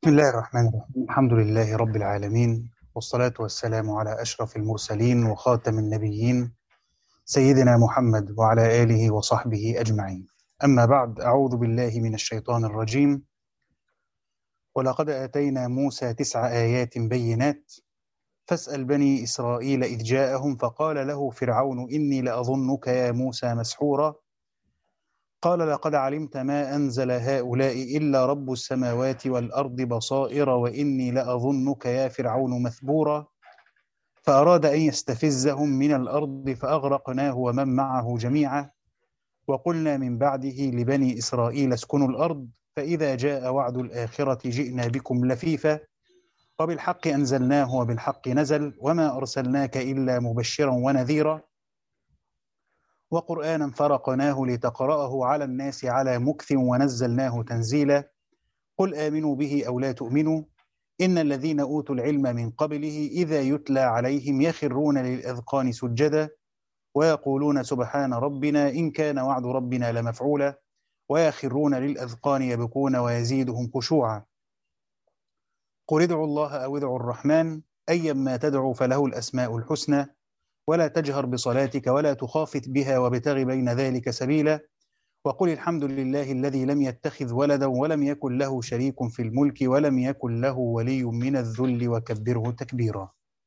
بسم الله الرحمن الرحيم الحمد لله رب العالمين والصلاة والسلام على أشرف المرسلين وخاتم النبيين سيدنا محمد وعلى آله وصحبه أجمعين أما بعد أعوذ بالله من الشيطان الرجيم ولقد آتينا موسى تسع آيات بينات فاسأل بني إسرائيل إذ جاءهم فقال له فرعون إني لأظنك يا موسى مسحورا قال لقد علمت ما أنزل هؤلاء إلا رب السماوات والأرض بصائر وإني لأظنك يا فرعون مثبورا فأراد أن يستفزهم من الأرض فأغرقناه ومن معه جميعا وقلنا من بعده لبني إسرائيل اسكنوا الأرض فإذا جاء وعد الآخرة جئنا بكم لفيفا وبالحق أنزلناه وبالحق نزل وما أرسلناك إلا مبشرا ونذيرا وقرآنا فرقناه لتقرأه على الناس على مكث ونزلناه تنزيلا قل آمنوا به أو لا تؤمنوا إن الذين أوتوا العلم من قبله إذا يتلى عليهم يخرون للأذقان سجدا ويقولون سبحان ربنا إن كان وعد ربنا لمفعولا ويخرون للأذقان يبكون ويزيدهم خشوعا قل ادعوا الله أو ادعوا الرحمن أيا ما تدعوا فله الأسماء الحسنى ولا تجهر بصلاتك ولا تخافت بها وابتغ بين ذلك سبيلا وقل الحمد لله الذي لم يتخذ ولدا ولم يكن له شريك في الملك ولم يكن له ولي من الذل وكبره تكبيرا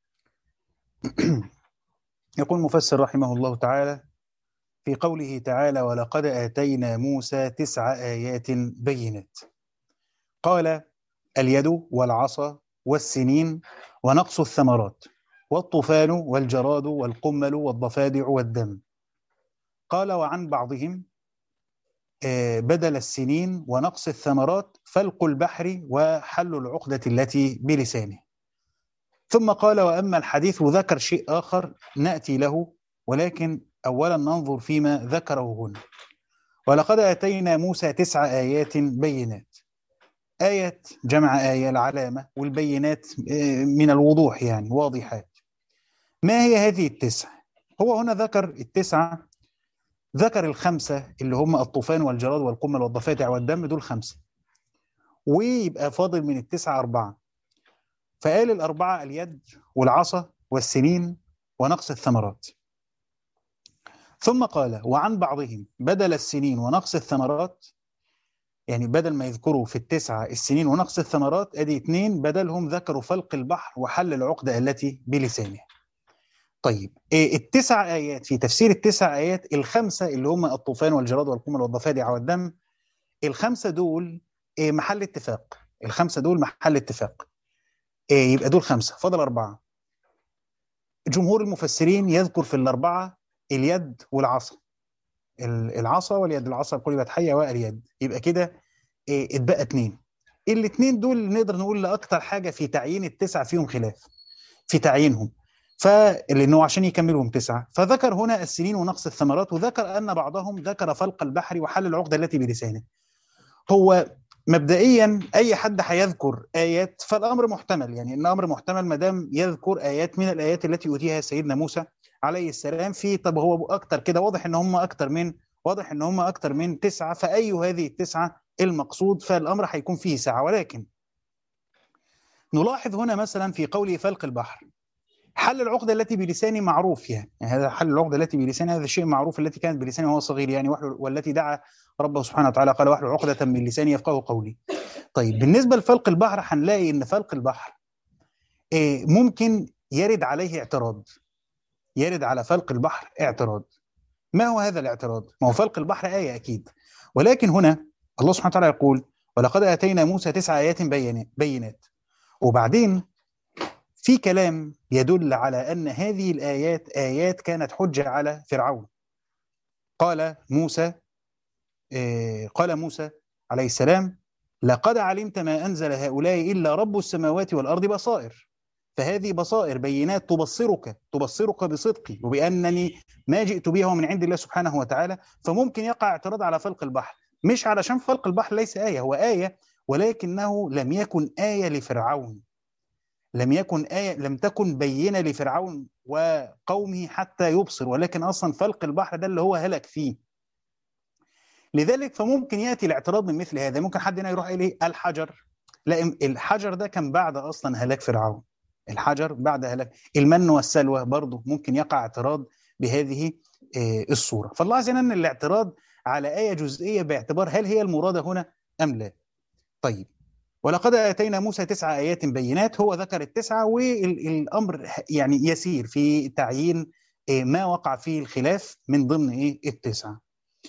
يقول مفسر رحمه الله تعالى في قوله تعالى ولقد آتينا موسى تسع آيات بينات قال اليد والعصا والسنين ونقص الثمرات والطوفان والجراد والقمل والضفادع والدم قال وعن بعضهم بدل السنين ونقص الثمرات فلق البحر وحل العقدة التي بلسانه ثم قال وأما الحديث ذكر شيء آخر نأتي له ولكن أولا ننظر فيما ذكره هنا ولقد آتينا موسى تسع آيات بينات آية جمع آية العلامة والبينات من الوضوح يعني واضحات ما هي هذه التسع هو هنا ذكر التسعة ذكر الخمسة اللي هم الطوفان والجراد والقمل والضفادع والدم دول خمسة ويبقى فاضل من التسعة أربعة فقال الأربعة اليد والعصا والسنين ونقص الثمرات ثم قال وعن بعضهم بدل السنين ونقص الثمرات يعني بدل ما يذكروا في التسعة السنين ونقص الثمرات ادي اثنين بدلهم ذكروا فلق البحر وحل العقدة التي بلسانه طيب إيه التسع آيات في تفسير التسع آيات الخمسة اللي هم الطوفان والجراد والقمل والضفادع والدم الخمسة دول إيه محل اتفاق الخمسة دول محل اتفاق إيه يبقى دول خمسة فضل أربعة جمهور المفسرين يذكر في الأربعة اليد والعصا العصا واليد العصا قلبت حية واليد يبقى كده إيه اتبقى اتنين الاثنين دول نقدر نقول لأكتر حاجة في تعيين التسعة فيهم خلاف في تعيينهم فلانه عشان يكملهم تسعه فذكر هنا السنين ونقص الثمرات وذكر ان بعضهم ذكر فلق البحر وحل العقده التي بلسانه. هو مبدئيا اي حد هيذكر ايات فالامر محتمل يعني الامر محتمل ما دام يذكر ايات من الايات التي اوتيها سيدنا موسى عليه السلام في طب هو اكتر كده واضح ان هم اكتر من واضح ان هم اكتر من تسعه فاي هذه التسعه المقصود فالامر هيكون فيه سعه ولكن نلاحظ هنا مثلا في قوله فلق البحر حل العقده التي بلساني معروف يعني. يعني هذا حل العقده التي بلساني هذا الشيء معروف التي كانت بلساني وهو صغير يعني والتي دعا ربه سبحانه وتعالى قال واحلل عقده من لساني يفقهوا قولي. طيب بالنسبه لفلق البحر هنلاقي ان فلق البحر ممكن يرد عليه اعتراض. يرد على فلق البحر اعتراض. ما هو هذا الاعتراض؟ ما هو فلق البحر ايه اكيد. ولكن هنا الله سبحانه وتعالى يقول ولقد اتينا موسى تسع ايات بينات. وبعدين في كلام يدل على أن هذه الآيات آيات كانت حجة على فرعون قال موسى قال موسى عليه السلام لقد علمت ما أنزل هؤلاء إلا رب السماوات والأرض بصائر فهذه بصائر بينات تبصرك تبصرك بصدقي وبأنني ما جئت به من عند الله سبحانه وتعالى فممكن يقع اعتراض على فلق البحر مش علشان فلق البحر ليس آية هو آية ولكنه لم يكن آية لفرعون لم يكن آية لم تكن بينة لفرعون وقومه حتى يبصر ولكن أصلا فلق البحر ده اللي هو هلك فيه لذلك فممكن يأتي الاعتراض من مثل هذا ممكن حد هنا يروح قايل ايه الحجر لا الحجر ده كان بعد اصلا هلاك فرعون الحجر بعد هلاك المن والسلوى برضه ممكن يقع اعتراض بهذه الصوره فالله عز وجل الاعتراض على ايه جزئيه باعتبار هل هي المراد هنا ام لا طيب ولقد اتينا موسى تسع ايات بينات هو ذكر التسعه والامر يعني يسير في تعيين ما وقع فيه الخلاف من ضمن ايه التسعه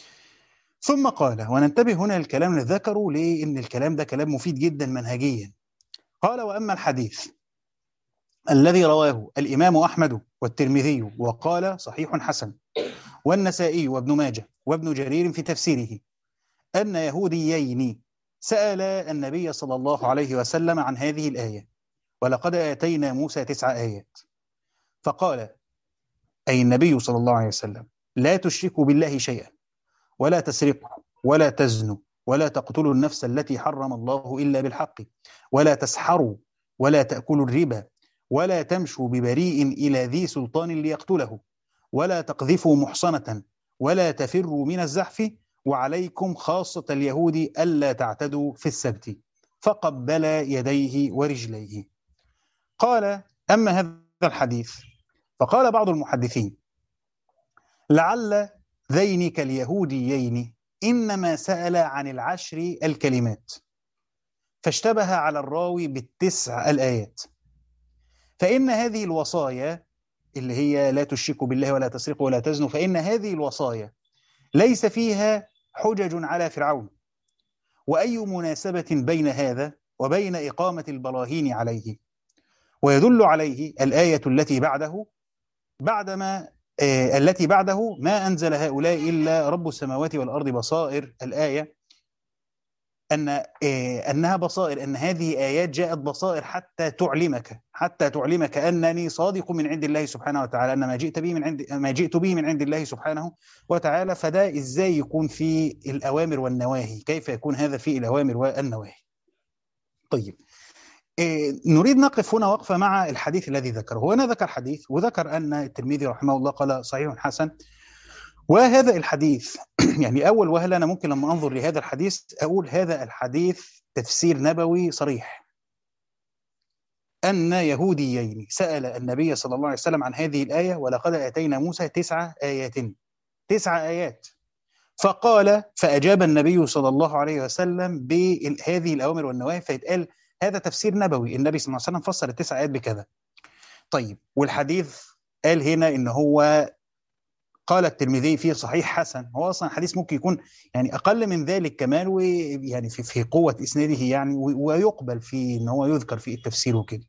ثم قال وننتبه هنا الكلام اللي ذكره لان الكلام ده كلام مفيد جدا منهجيا قال واما الحديث الذي رواه الامام احمد والترمذي وقال صحيح حسن والنسائي وابن ماجه وابن جرير في تفسيره ان يهوديين سال النبي صلى الله عليه وسلم عن هذه الايه ولقد اتينا موسى تسع ايات فقال اي النبي صلى الله عليه وسلم لا تشركوا بالله شيئا ولا تسرقوا ولا تزنوا ولا تقتلوا النفس التي حرم الله الا بالحق ولا تسحروا ولا تاكلوا الربا ولا تمشوا ببريء الى ذي سلطان ليقتله ولا تقذفوا محصنه ولا تفروا من الزحف وعليكم خاصه اليهود الا تعتدوا في السبت فقبل يديه ورجليه قال اما هذا الحديث فقال بعض المحدثين لعل ذينك اليهوديين انما سال عن العشر الكلمات فاشتبه على الراوي بالتسع الايات فان هذه الوصايا اللي هي لا تشركوا بالله ولا تسرقوا ولا تزنوا فان هذه الوصايا ليس فيها حجج على فرعون واي مناسبه بين هذا وبين اقامه البراهين عليه ويدل عليه الايه التي بعده بعدما آه التي بعده ما أنزل هؤلاء إلا رب السماوات والأرض بصائر الآية أن آه أنها بصائر أن هذه آيات جاءت بصائر حتى تعلمك حتى تعلمك أنني صادق من عند الله سبحانه وتعالى أن ما جئت به من عند ما جئت به من عند الله سبحانه وتعالى فده إزاي يكون في الأوامر والنواهي كيف يكون هذا في الأوامر والنواهي طيب نريد نقف هنا وقفه مع الحديث الذي ذكره هو أنا ذكر حديث وذكر أن الترمذي رحمه الله قال صحيح حسن وهذا الحديث يعني أول وهلة أنا ممكن لما أنظر لهذا الحديث أقول هذا الحديث تفسير نبوي صريح أن يهوديين سأل النبي صلى الله عليه وسلم عن هذه الآية ولقد أتينا موسى تسع آيات تسع آيات فقال فأجاب النبي صلى الله عليه وسلم بهذه الأوامر والنواهي فيتقال هذا تفسير نبوي النبي صلى الله عليه وسلم فسر التسع آيات بكذا طيب والحديث قال هنا إن هو قال الترمذي فيه صحيح حسن هو أصلا الحديث ممكن يكون يعني أقل من ذلك كمان ويعني في, في قوة إسناده يعني ويقبل في إن هو يذكر في التفسير وكده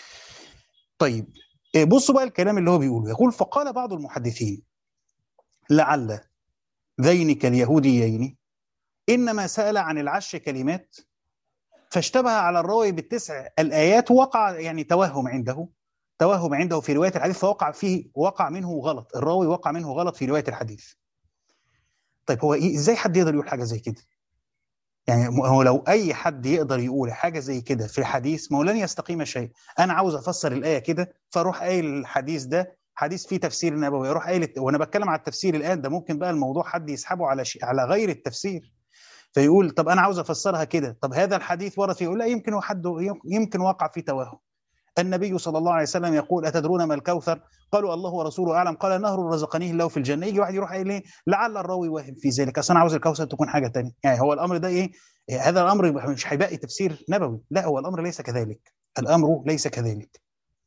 طيب بصوا بقى الكلام اللي هو بيقوله يقول فقال بعض المحدثين لعل ذينك اليهوديين إنما سأل عن العشر كلمات فاشتبه على الراوي بالتسع الايات وقع يعني توهم عنده توهم عنده في روايه الحديث فوقع فيه وقع منه غلط الراوي وقع منه غلط في روايه الحديث طيب هو إيه ازاي حد يقدر يقول حاجه زي كده يعني هو لو اي حد يقدر يقول حاجه زي كده في الحديث ما هو لن يستقيم شيء انا عاوز افسر الايه كده فاروح قايل الحديث ده حديث فيه تفسير نبوي اروح قايل وانا بتكلم على التفسير الان ده ممكن بقى الموضوع حد يسحبه على شيء على غير التفسير فيقول طب انا عاوز افسرها كده طب هذا الحديث ورد فيه يقول لا يمكن حد يمكن وقع في توهم النبي صلى الله عليه وسلم يقول اتدرون ما الكوثر قالوا الله ورسوله اعلم قال نهر رزقنيه الله في الجنه يجي واحد يروح قايل ايه لعل الراوي واهم في ذلك اصل انا عاوز الكوثر تكون حاجه ثانيه يعني هو الامر ده ايه هذا الامر مش هيبقى تفسير نبوي لا هو الامر ليس كذلك الامر ليس كذلك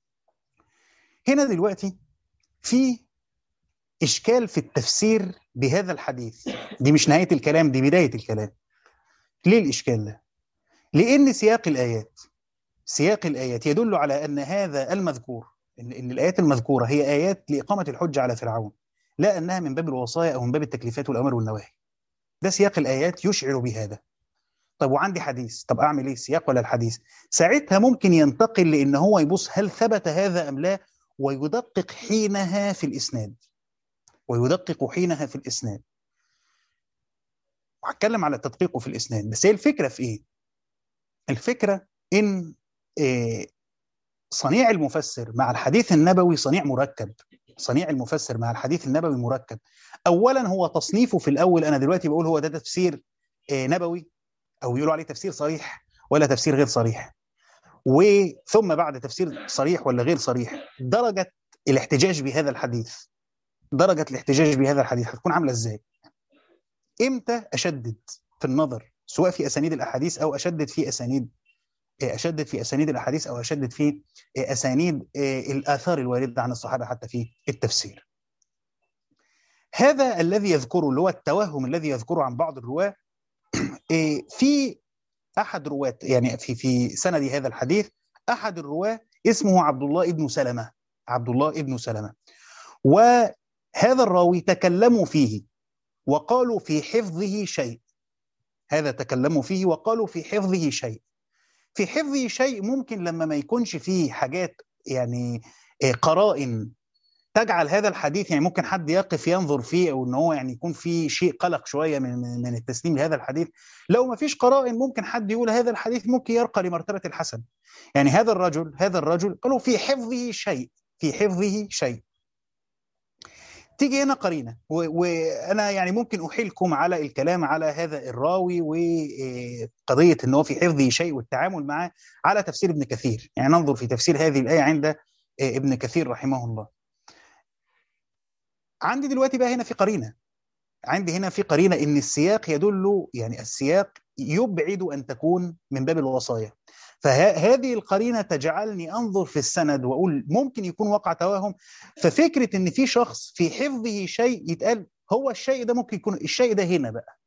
هنا دلوقتي في اشكال في التفسير بهذا الحديث دي مش نهايه الكلام دي بدايه الكلام ليه الاشكال ده لان سياق الايات سياق الايات يدل على ان هذا المذكور ان ان الايات المذكوره هي ايات لاقامه الحجه على فرعون لا انها من باب الوصايا او من باب التكليفات والامر والنواهي ده سياق الايات يشعر بهذا طب وعندي حديث طب اعمل ايه السياق ولا الحديث ساعتها ممكن ينتقل لان هو يبص هل ثبت هذا ام لا ويدقق حينها في الاسناد ويدقق حينها في الاسناد وهتكلم على تدقيقه في الاسناد بس هي الفكره في ايه الفكره ان إيه صنيع المفسر مع الحديث النبوي صنيع مركب صنيع المفسر مع الحديث النبوي مركب اولا هو تصنيفه في الاول انا دلوقتي بقول هو ده تفسير إيه نبوي او يقولوا عليه تفسير صريح ولا تفسير غير صريح وثم بعد تفسير صريح ولا غير صريح درجة الاحتجاج بهذا الحديث درجة الاحتجاج بهذا الحديث هتكون عاملة ازاي امتى اشدد في النظر سواء في اسانيد الاحاديث او اشدد في اسانيد اشدد في اسانيد الاحاديث او اشدد في اسانيد الاثار الوارده عن الصحابه حتى في التفسير. هذا الذي يذكره اللي هو التوهم الذي يذكره عن بعض الرواه في احد رواه يعني في في سند هذا الحديث احد الرواه اسمه عبد الله ابن سلمه عبد الله ابن سلمه وهذا الراوي تكلموا فيه وقالوا في حفظه شيء هذا تكلموا فيه وقالوا في حفظه شيء في حفظه شيء ممكن لما ما يكونش فيه حاجات يعني قرائن تجعل هذا الحديث يعني ممكن حد يقف ينظر فيه او ان هو يعني يكون في شيء قلق شويه من من التسليم لهذا الحديث لو ما فيش قرائن ممكن حد يقول هذا الحديث ممكن يرقى لمرتبه الحسن يعني هذا الرجل هذا الرجل قالوا في حفظه شيء في حفظه شيء تيجي هنا قرينه وانا يعني ممكن احيلكم على الكلام على هذا الراوي وقضيه ان هو في حفظه شيء والتعامل معه على تفسير ابن كثير يعني ننظر في تفسير هذه الايه عند ابن كثير رحمه الله عندي دلوقتي بقى هنا في قرينه عندي هنا في قرينه ان السياق يدل يعني السياق يبعد ان تكون من باب الوصايا فهذه القرينه تجعلني انظر في السند واقول ممكن يكون وقع توهم ففكره ان في شخص في حفظه شيء يتقال هو الشيء ده ممكن يكون الشيء ده هنا بقى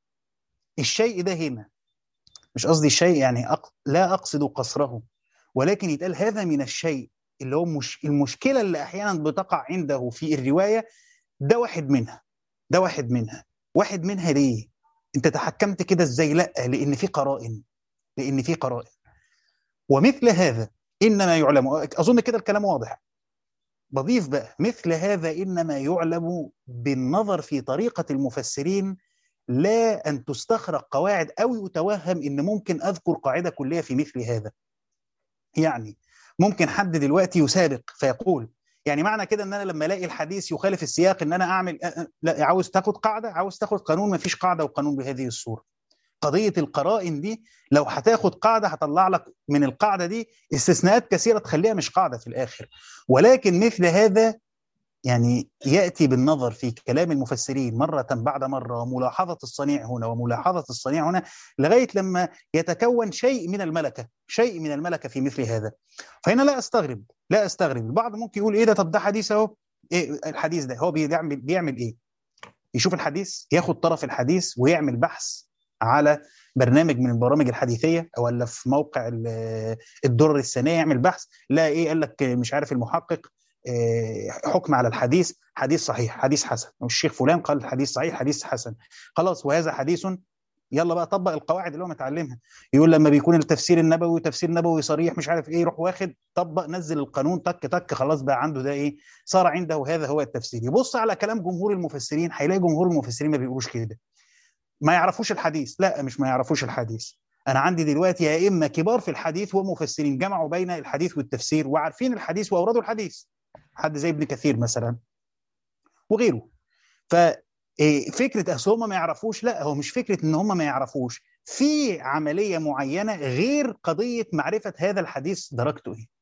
الشيء ده هنا مش قصدي الشيء يعني أق... لا اقصد قصره ولكن يتقال هذا من الشيء اللي هو مش المشكله اللي احيانا بتقع عنده في الروايه ده واحد منها ده واحد منها واحد منها ليه انت تحكمت كده ازاي لا لان في قرائن لان في قرائن ومثل هذا انما يعلم اظن كده الكلام واضح بضيف بقى مثل هذا انما يعلم بالنظر في طريقه المفسرين لا ان تستخرق قواعد او يتوهم ان ممكن اذكر قاعده كليه في مثل هذا يعني ممكن حد دلوقتي يسابق فيقول يعني معنى كده ان انا لما الاقي الحديث يخالف السياق ان انا اعمل لا عاوز تاخد قاعده عاوز تاخد قانون ما فيش قاعده وقانون بهذه الصوره قضيه القرائن دي لو هتاخد قاعده هطلع لك من القاعده دي استثناءات كثيره تخليها مش قاعده في الاخر ولكن مثل هذا يعني ياتي بالنظر في كلام المفسرين مره بعد مره وملاحظه الصنيع هنا وملاحظه الصنيع هنا لغايه لما يتكون شيء من الملكه، شيء من الملكه في مثل هذا. فهنا لا استغرب، لا استغرب، البعض ممكن يقول ايه ده طب ده حديث اهو، ايه الحديث ده هو بيعمل بيعمل ايه؟ يشوف الحديث ياخد طرف الحديث ويعمل بحث على برنامج من البرامج الحديثيه ولا في موقع الدرر السنيه يعمل بحث لا ايه قال لك مش عارف المحقق حكم على الحديث حديث صحيح حديث حسن والشيخ فلان قال الحديث صحيح حديث حسن خلاص وهذا حديث يلا بقى طبق القواعد اللي هو متعلمها يقول لما بيكون التفسير النبوي تفسير نبوي صريح مش عارف ايه يروح واخد طبق نزل القانون تك تك خلاص بقى عنده ده ايه صار عنده هذا هو التفسير يبص على كلام جمهور المفسرين هيلاقي جمهور المفسرين ما بيقولوش كده ما يعرفوش الحديث لا مش ما يعرفوش الحديث انا عندي دلوقتي ائمه كبار في الحديث ومفسرين جمعوا بين الحديث والتفسير وعارفين الحديث واوردوا الحديث حد زي ابن كثير مثلا وغيره ففكره اصل هم ما يعرفوش لا هو مش فكره ان هم ما يعرفوش في عمليه معينه غير قضيه معرفه هذا الحديث درجته ايه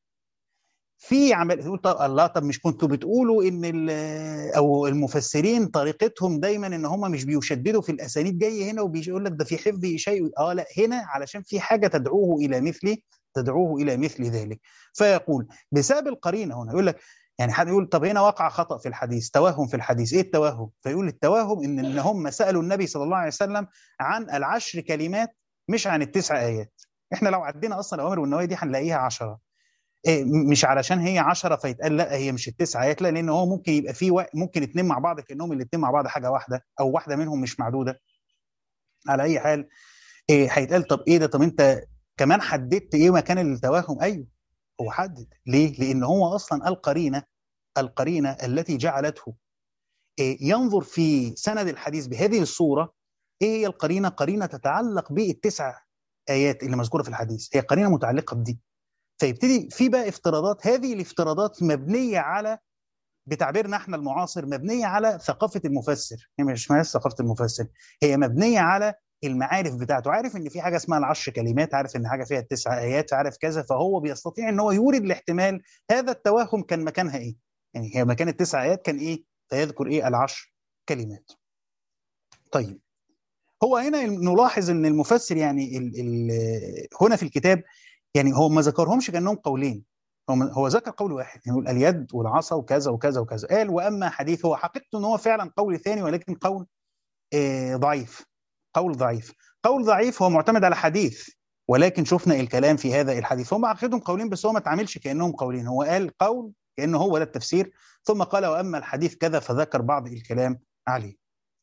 في عمل تقول طب الله طب مش كنتوا بتقولوا ان او المفسرين طريقتهم دايما ان هم مش بيشددوا في الاسانيد جاي هنا وبيقول لك ده في حفظ شيء اه لا هنا علشان في حاجه تدعوه الى مثل تدعوه الى مثل ذلك فيقول بسبب القرينه هنا يقول لك يعني حد يقول طب هنا وقع خطا في الحديث توهم في الحديث ايه التوهم فيقول التوهم ان ان هم سالوا النبي صلى الله عليه وسلم عن العشر كلمات مش عن التسع ايات احنا لو عدينا اصلا الاوامر والنواهي دي هنلاقيها عشرة إيه مش علشان هي عشرة فيتقال لا هي مش التسع ايات لا لان هو ممكن يبقى في و... ممكن اتنين مع بعض كانهم الاثنين مع بعض حاجه واحده او واحده منهم مش معدوده على اي حال إيه هيتقال طب ايه ده طب انت كمان حددت ايه مكان التوهم ايوه هو حدد ليه لان هو اصلا القرينه القرينه التي جعلته إيه ينظر في سند الحديث بهذه الصوره ايه هي القرينه قرينه تتعلق بالتسع ايات اللي مذكوره في الحديث هي قرينه متعلقه بدي فيبتدي في بقى افتراضات هذه الافتراضات مبنيه على بتعبيرنا احنا المعاصر مبنيه على ثقافه المفسر هي مش اسمها ثقافه المفسر هي مبنيه على المعارف بتاعته عارف ان في حاجه اسمها العشر كلمات عارف ان حاجه فيها التسع ايات عارف كذا فهو بيستطيع ان هو يورد الاحتمال هذا التوهم كان مكانها ايه يعني هي مكان التسع ايات كان ايه فيذكر ايه العشر كلمات طيب هو هنا نلاحظ ان المفسر يعني ال ال هنا في الكتاب يعني هو ما ذكرهمش كانهم قولين هو هو ذكر قول واحد يعني اليد والعصا وكذا وكذا وكذا قال واما حديث هو حقيقته ان هو فعلا قول ثاني ولكن قول آه ضعيف قول ضعيف قول ضعيف هو معتمد على حديث ولكن شفنا الكلام في هذا الحديث هم عقدهم قولين بس هو ما تعاملش كانهم قولين هو قال قول كانه هو ده التفسير ثم قال واما الحديث كذا فذكر بعض الكلام عليه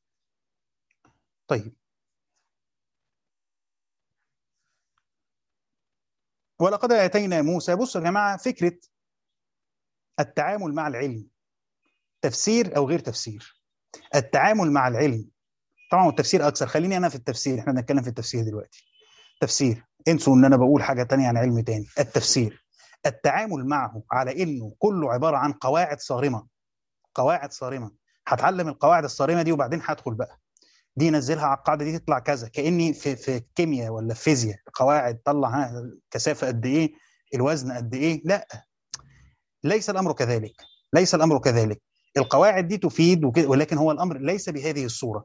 طيب ولقد اتينا موسى بصوا يا جماعه فكره التعامل مع العلم تفسير او غير تفسير التعامل مع العلم طبعا التفسير اكثر خليني انا في التفسير احنا بنتكلم في التفسير دلوقتي تفسير انسوا ان انا بقول حاجه تانية عن علم تاني التفسير التعامل معه على انه كله عباره عن قواعد صارمه قواعد صارمه هتعلم القواعد الصارمه دي وبعدين هدخل بقى دي نزلها على القاعده دي تطلع كذا كاني في في كيمياء ولا في فيزياء قواعد طلع ها كثافه قد ايه الوزن قد ايه لا ليس الامر كذلك ليس الامر كذلك القواعد دي تفيد ولكن هو الامر ليس بهذه الصوره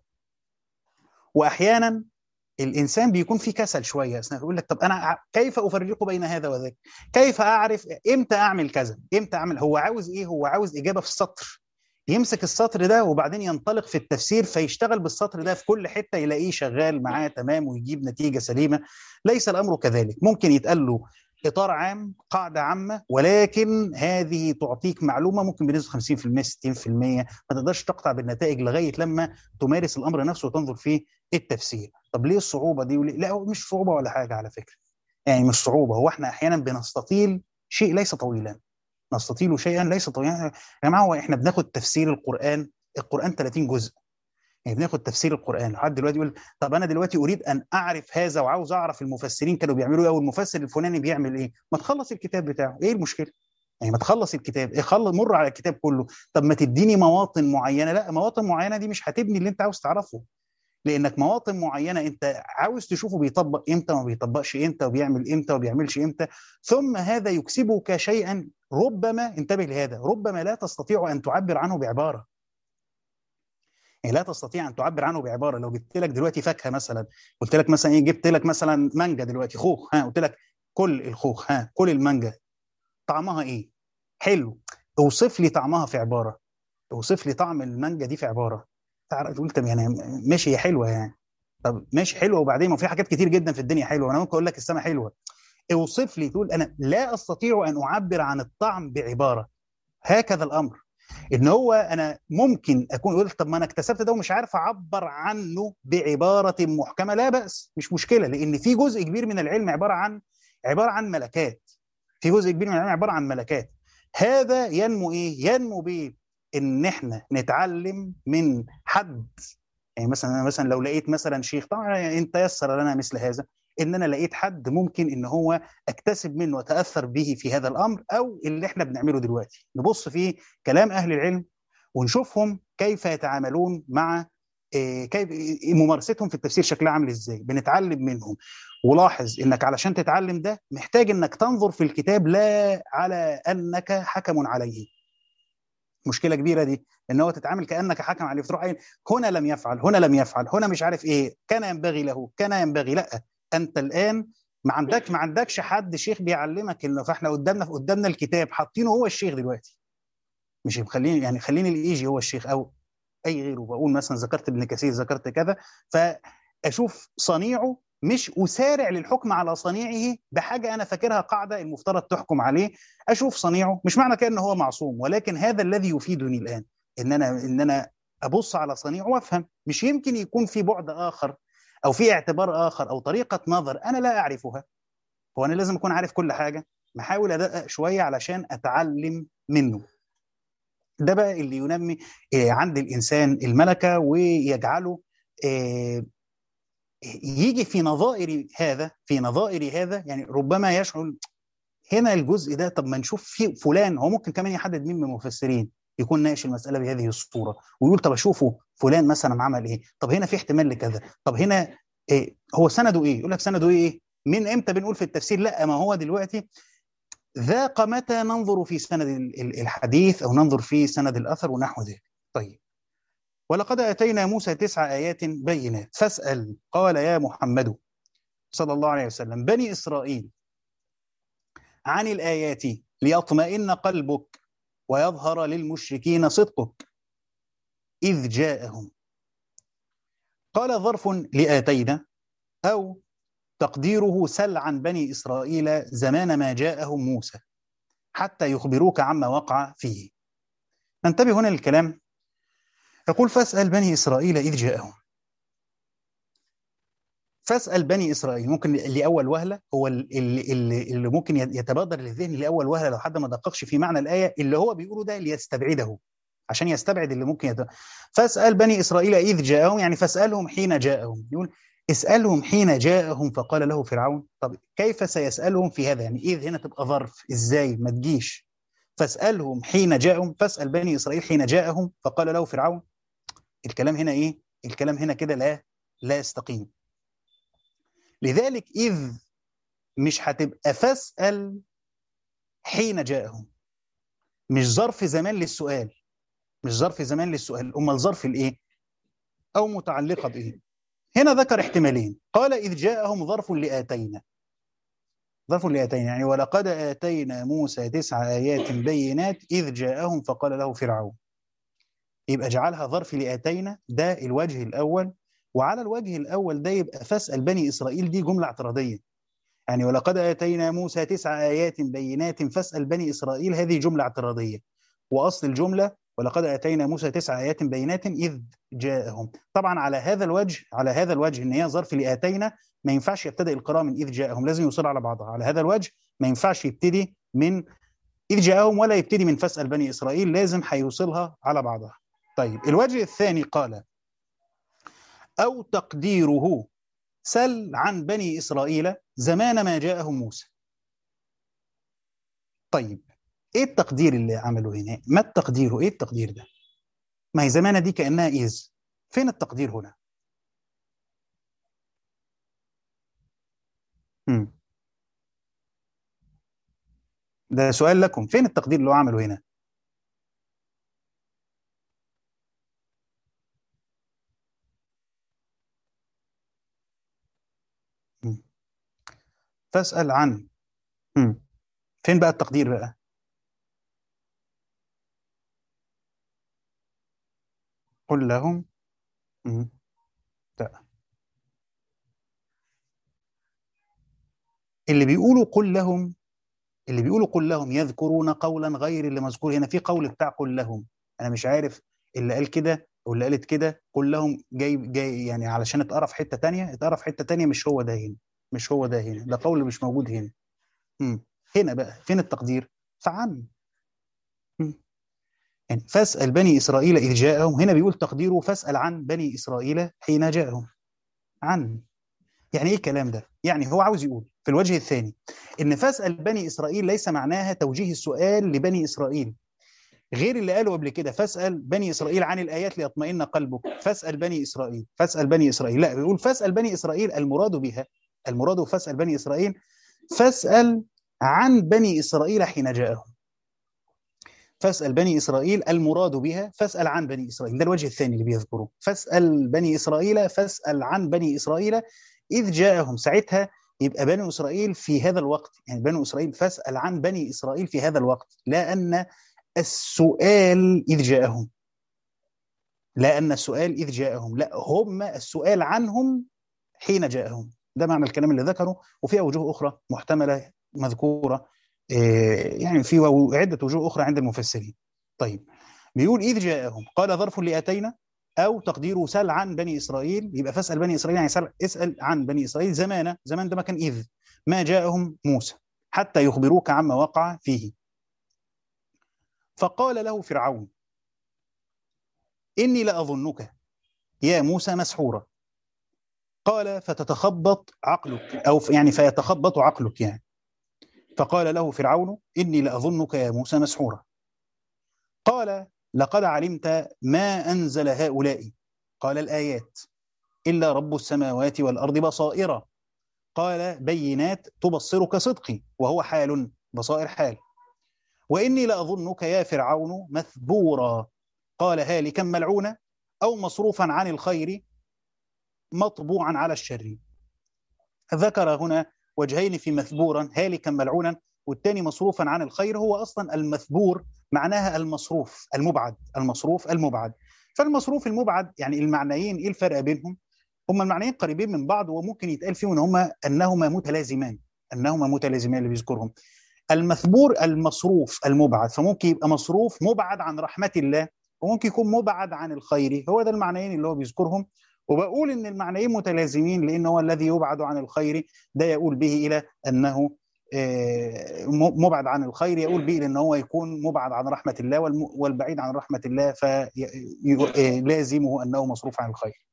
واحيانا الانسان بيكون في كسل شويه اثناء يقول لك طب انا كيف افرق بين هذا وذاك؟ كيف اعرف امتى اعمل كذا؟ امتى اعمل هو عاوز ايه؟ هو عاوز اجابه في السطر يمسك السطر ده وبعدين ينطلق في التفسير فيشتغل بالسطر ده في كل حته يلاقيه شغال معاه تمام ويجيب نتيجه سليمه ليس الامر كذلك ممكن يتقال له اطار عام قاعده عامه ولكن هذه تعطيك معلومه ممكن بنسبه 50% 60% ما تقدرش تقطع بالنتائج لغايه لما تمارس الامر نفسه وتنظر في التفسير طب ليه الصعوبه دي وليه؟ لا هو مش صعوبه ولا حاجه على فكره يعني مش صعوبه هو احنا احيانا بنستطيل شيء ليس طويلا نستطيل شيئا ليس طويلا يا جماعه هو احنا بناخد تفسير القران القران 30 جزء يعني بناخد تفسير القران لحد دلوقتي يقول طب انا دلوقتي اريد ان اعرف هذا وعاوز اعرف المفسرين كانوا بيعملوا ايه او المفسر الفلاني بيعمل ايه ما تخلص الكتاب بتاعه ايه المشكله يعني ما تخلص الكتاب إيه خلص مر على الكتاب كله طب ما تديني مواطن معينه لا مواطن معينه دي مش هتبني اللي انت عاوز تعرفه لانك مواطن معينه انت عاوز تشوفه بيطبق امتى وما بيطبقش امتى وبيعمل امتى وما بيعملش امتى ثم هذا يكسبك شيئا ربما انتبه لهذا ربما لا تستطيع ان تعبر عنه بعباره يعني لا تستطيع ان تعبر عنه بعباره لو جبت لك دلوقتي فاكهه مثلا قلت لك مثلا ايه جبت لك مثلا مانجا دلوقتي خوخ ها قلت لك كل الخوخ ها كل المانجا طعمها ايه حلو اوصف لي طعمها في عباره اوصف لي طعم المانجا دي في عباره تقول طب يعني ماشي هي حلوه يعني طب ماشي حلوه وبعدين ما في حاجات كتير جدا في الدنيا حلوه انا ممكن اقول لك السماء حلوه اوصف لي تقول انا لا استطيع ان اعبر عن الطعم بعباره هكذا الامر ان هو انا ممكن اكون قلت طب ما انا اكتسبت ده ومش عارف اعبر عنه بعباره محكمه لا باس مش مشكله لان في جزء كبير من العلم عباره عن عباره عن ملكات في جزء كبير من العلم عباره عن ملكات هذا ينمو ايه ينمو بايه ان احنا نتعلم من حد يعني مثلا مثلا لو لقيت مثلا شيخ طبعا ان تيسر لنا مثل هذا ان انا لقيت حد ممكن ان هو اكتسب منه واتاثر به في هذا الامر او اللي احنا بنعمله دلوقتي نبص في كلام اهل العلم ونشوفهم كيف يتعاملون مع كيف ممارستهم في التفسير شكلها عامل ازاي بنتعلم منهم ولاحظ انك علشان تتعلم ده محتاج انك تنظر في الكتاب لا على انك حكم عليه مشكله كبيره دي ان هو تتعامل كانك حكم عليه فتروح قايل هنا لم يفعل هنا لم يفعل هنا مش عارف ايه كان ينبغي له كان ينبغي لا انت الان ما عندك ما عندكش حد شيخ بيعلمك انه فاحنا قدامنا قدامنا الكتاب حاطينه هو الشيخ دلوقتي مش مخليني يعني خليني الايجي هو الشيخ او اي غيره بقول مثلا ذكرت ابن كثير ذكرت كذا فاشوف صنيعه مش اسارع للحكم على صنيعه بحاجه انا فاكرها قاعده المفترض تحكم عليه اشوف صنيعه مش معنى كده ان هو معصوم ولكن هذا الذي يفيدني الان ان انا ان انا ابص على صنيعه وافهم مش يمكن يكون في بعد اخر او في اعتبار اخر او طريقه نظر انا لا اعرفها هو انا لازم اكون عارف كل حاجه بحاول ادقق شويه علشان اتعلم منه ده بقى اللي ينمي عند الانسان الملكه ويجعله يجي في نظائر هذا في نظائر هذا يعني ربما يشعر هنا الجزء ده طب ما نشوف في فلان هو ممكن كمان يحدد مين من المفسرين يكون ناقش المساله بهذه الصوره ويقول طب اشوفه فلان مثلا عمل ايه طب هنا في احتمال لكذا طب هنا إيه هو سنده ايه يقول لك سنده ايه من امتى بنقول في التفسير لا ما هو دلوقتي ذاق متى ننظر في سند الحديث او ننظر في سند الاثر ونحو ذلك طيب ولقد اتينا موسى تسع ايات بينات فاسال قال يا محمد صلى الله عليه وسلم بني اسرائيل عن الايات ليطمئن قلبك ويظهر للمشركين صدقك اذ جاءهم قال ظرف لاتينا او تقديره سل عن بني إسرائيل زمان ما جاءهم موسى حتى يخبروك عما وقع فيه ننتبه هنا للكلام يقول فاسأل بني إسرائيل إذ جاءهم فاسأل بني إسرائيل ممكن لأول وهلة هو اللي, اللي, اللي ممكن يتبادر للذهن لأول وهلة لو حد ما دققش في معنى الآية اللي هو بيقوله ده ليستبعده عشان يستبعد اللي ممكن يت... فاسأل بني إسرائيل إذ جاءهم يعني فاسألهم حين جاءهم يقول اسألهم حين جاءهم فقال له فرعون طب كيف سيسألهم في هذا يعني إذ هنا تبقى ظرف إزاي ما تجيش فاسألهم حين جاءهم فاسأل بني إسرائيل حين جاءهم فقال له فرعون الكلام هنا إيه الكلام هنا كده لا لا يستقيم لذلك إذ مش هتبقى فاسأل حين جاءهم مش ظرف زمان للسؤال مش ظرف زمان للسؤال أمال ظرف الإيه أو متعلقة بإيه هنا ذكر احتمالين قال إذ جاءهم ظرف لآتينا ظرف لآتينا يعني ولقد آتينا موسى تسع آيات بينات إذ جاءهم فقال له فرعون يبقى جعلها ظرف لآتينا ده الوجه الأول وعلى الوجه الأول ده يبقى فاسأل بني إسرائيل دي جملة اعتراضية يعني ولقد آتينا موسى تسع آيات بينات فاسأل بني إسرائيل هذه جملة اعتراضية وأصل الجملة ولقد اتينا موسى تسع ايات بينات اذ جاءهم طبعا على هذا الوجه على هذا الوجه ان هي ظرف لاتينا ما ينفعش يبتدئ القراءه من اذ جاءهم لازم يوصل على بعضها على هذا الوجه ما ينفعش يبتدي من اذ جاءهم ولا يبتدي من فاسال بني اسرائيل لازم هيوصلها على بعضها طيب الوجه الثاني قال او تقديره سل عن بني اسرائيل زمان ما جاءهم موسى طيب ايه التقدير اللي عمله هنا ما التقدير ايه التقدير ده ما هي زمانه دي كانها ايز فين التقدير هنا مم. ده سؤال لكم فين التقدير اللي هو عمله هنا مم. فاسأل عن مم. فين بقى التقدير بقى قل لهم مم. لا اللي بيقولوا قل لهم اللي بيقولوا قل لهم يذكرون قولا غير اللي مذكور هنا في قول بتاع قل لهم انا مش عارف اللي قال كده واللي قالت كده قل لهم جاي جاي يعني علشان اتقرا في حته تانية اتقرا في حته تانية مش هو ده هنا مش هو ده هنا ده قول مش موجود هنا مم. هنا بقى فين التقدير فعن مم. يعني فاسأل بني إسرائيل إذ جاءهم هنا بيقول تقديره فاسأل عن بني إسرائيل حين جاءهم عن يعني إيه الكلام ده؟ يعني هو عاوز يقول في الوجه الثاني إن فاسأل بني إسرائيل ليس معناها توجيه السؤال لبني إسرائيل غير اللي قاله قبل كده فاسأل بني إسرائيل عن الآيات ليطمئن قلبك فاسأل بني إسرائيل فاسأل بني إسرائيل لا بيقول فاسأل بني إسرائيل المراد بها المراد فاسأل بني إسرائيل فاسأل عن بني إسرائيل حين جاءهم فاسأل بني إسرائيل المراد بها فاسأل عن بني إسرائيل ده الوجه الثاني اللي بيذكره فاسأل بني إسرائيل فاسأل عن بني إسرائيل إذ جاءهم ساعتها يبقى بني إسرائيل في هذا الوقت يعني بني إسرائيل فاسأل عن بني إسرائيل في هذا الوقت لا أن السؤال إذ جاءهم لا أن السؤال إذ جاءهم لا هم السؤال عنهم حين جاءهم ده معنى الكلام اللي ذكره وفي أوجه أخرى محتملة مذكورة يعني في عدة وجوه أخرى عند المفسرين طيب بيقول إذ جاءهم قال ظرف لأتينا أو تقديره سل عن بني إسرائيل يبقى فاسأل بني إسرائيل يعني سل اسأل عن بني إسرائيل زمان زمان ده مكان إذ ما جاءهم موسى حتى يخبروك عما وقع فيه فقال له فرعون إني لأظنك يا موسى مسحورا قال فتتخبط عقلك أو يعني فيتخبط عقلك يعني فقال له فرعون إني لأظنك يا موسى مسحورا قال لقد علمت ما أنزل هؤلاء قال الآيات إلا رب السماوات والأرض بصائر قال بينات تبصرك صدقي وهو حال بصائر حال وإني لأظنك يا فرعون مثبورا قال هالكا ملعونا أو مصروفا عن الخير مطبوعا على الشر ذكر هنا وجهين في مثبورا هالكا ملعونا والثاني مصروفا عن الخير هو اصلا المثبور معناها المصروف المبعد المصروف المبعد فالمصروف المبعد يعني المعنيين ايه الفرق بينهم هما المعنيين قريبين من بعض وممكن يتقال فيهم ان هما انهما متلازمان انهما متلازمان اللي بيذكرهم المثبور المصروف المبعد فممكن يبقى مصروف مبعد عن رحمه الله وممكن يكون مبعد عن الخير هو ده المعنيين اللي هو بيذكرهم وبقول ان المعنيين متلازمين لان هو الذي يبعد عن الخير ده يقول به الى انه مبعد عن الخير يقول به ان هو يكون مبعد عن رحمه الله والبعيد عن رحمه الله فلازمه انه مصروف عن الخير.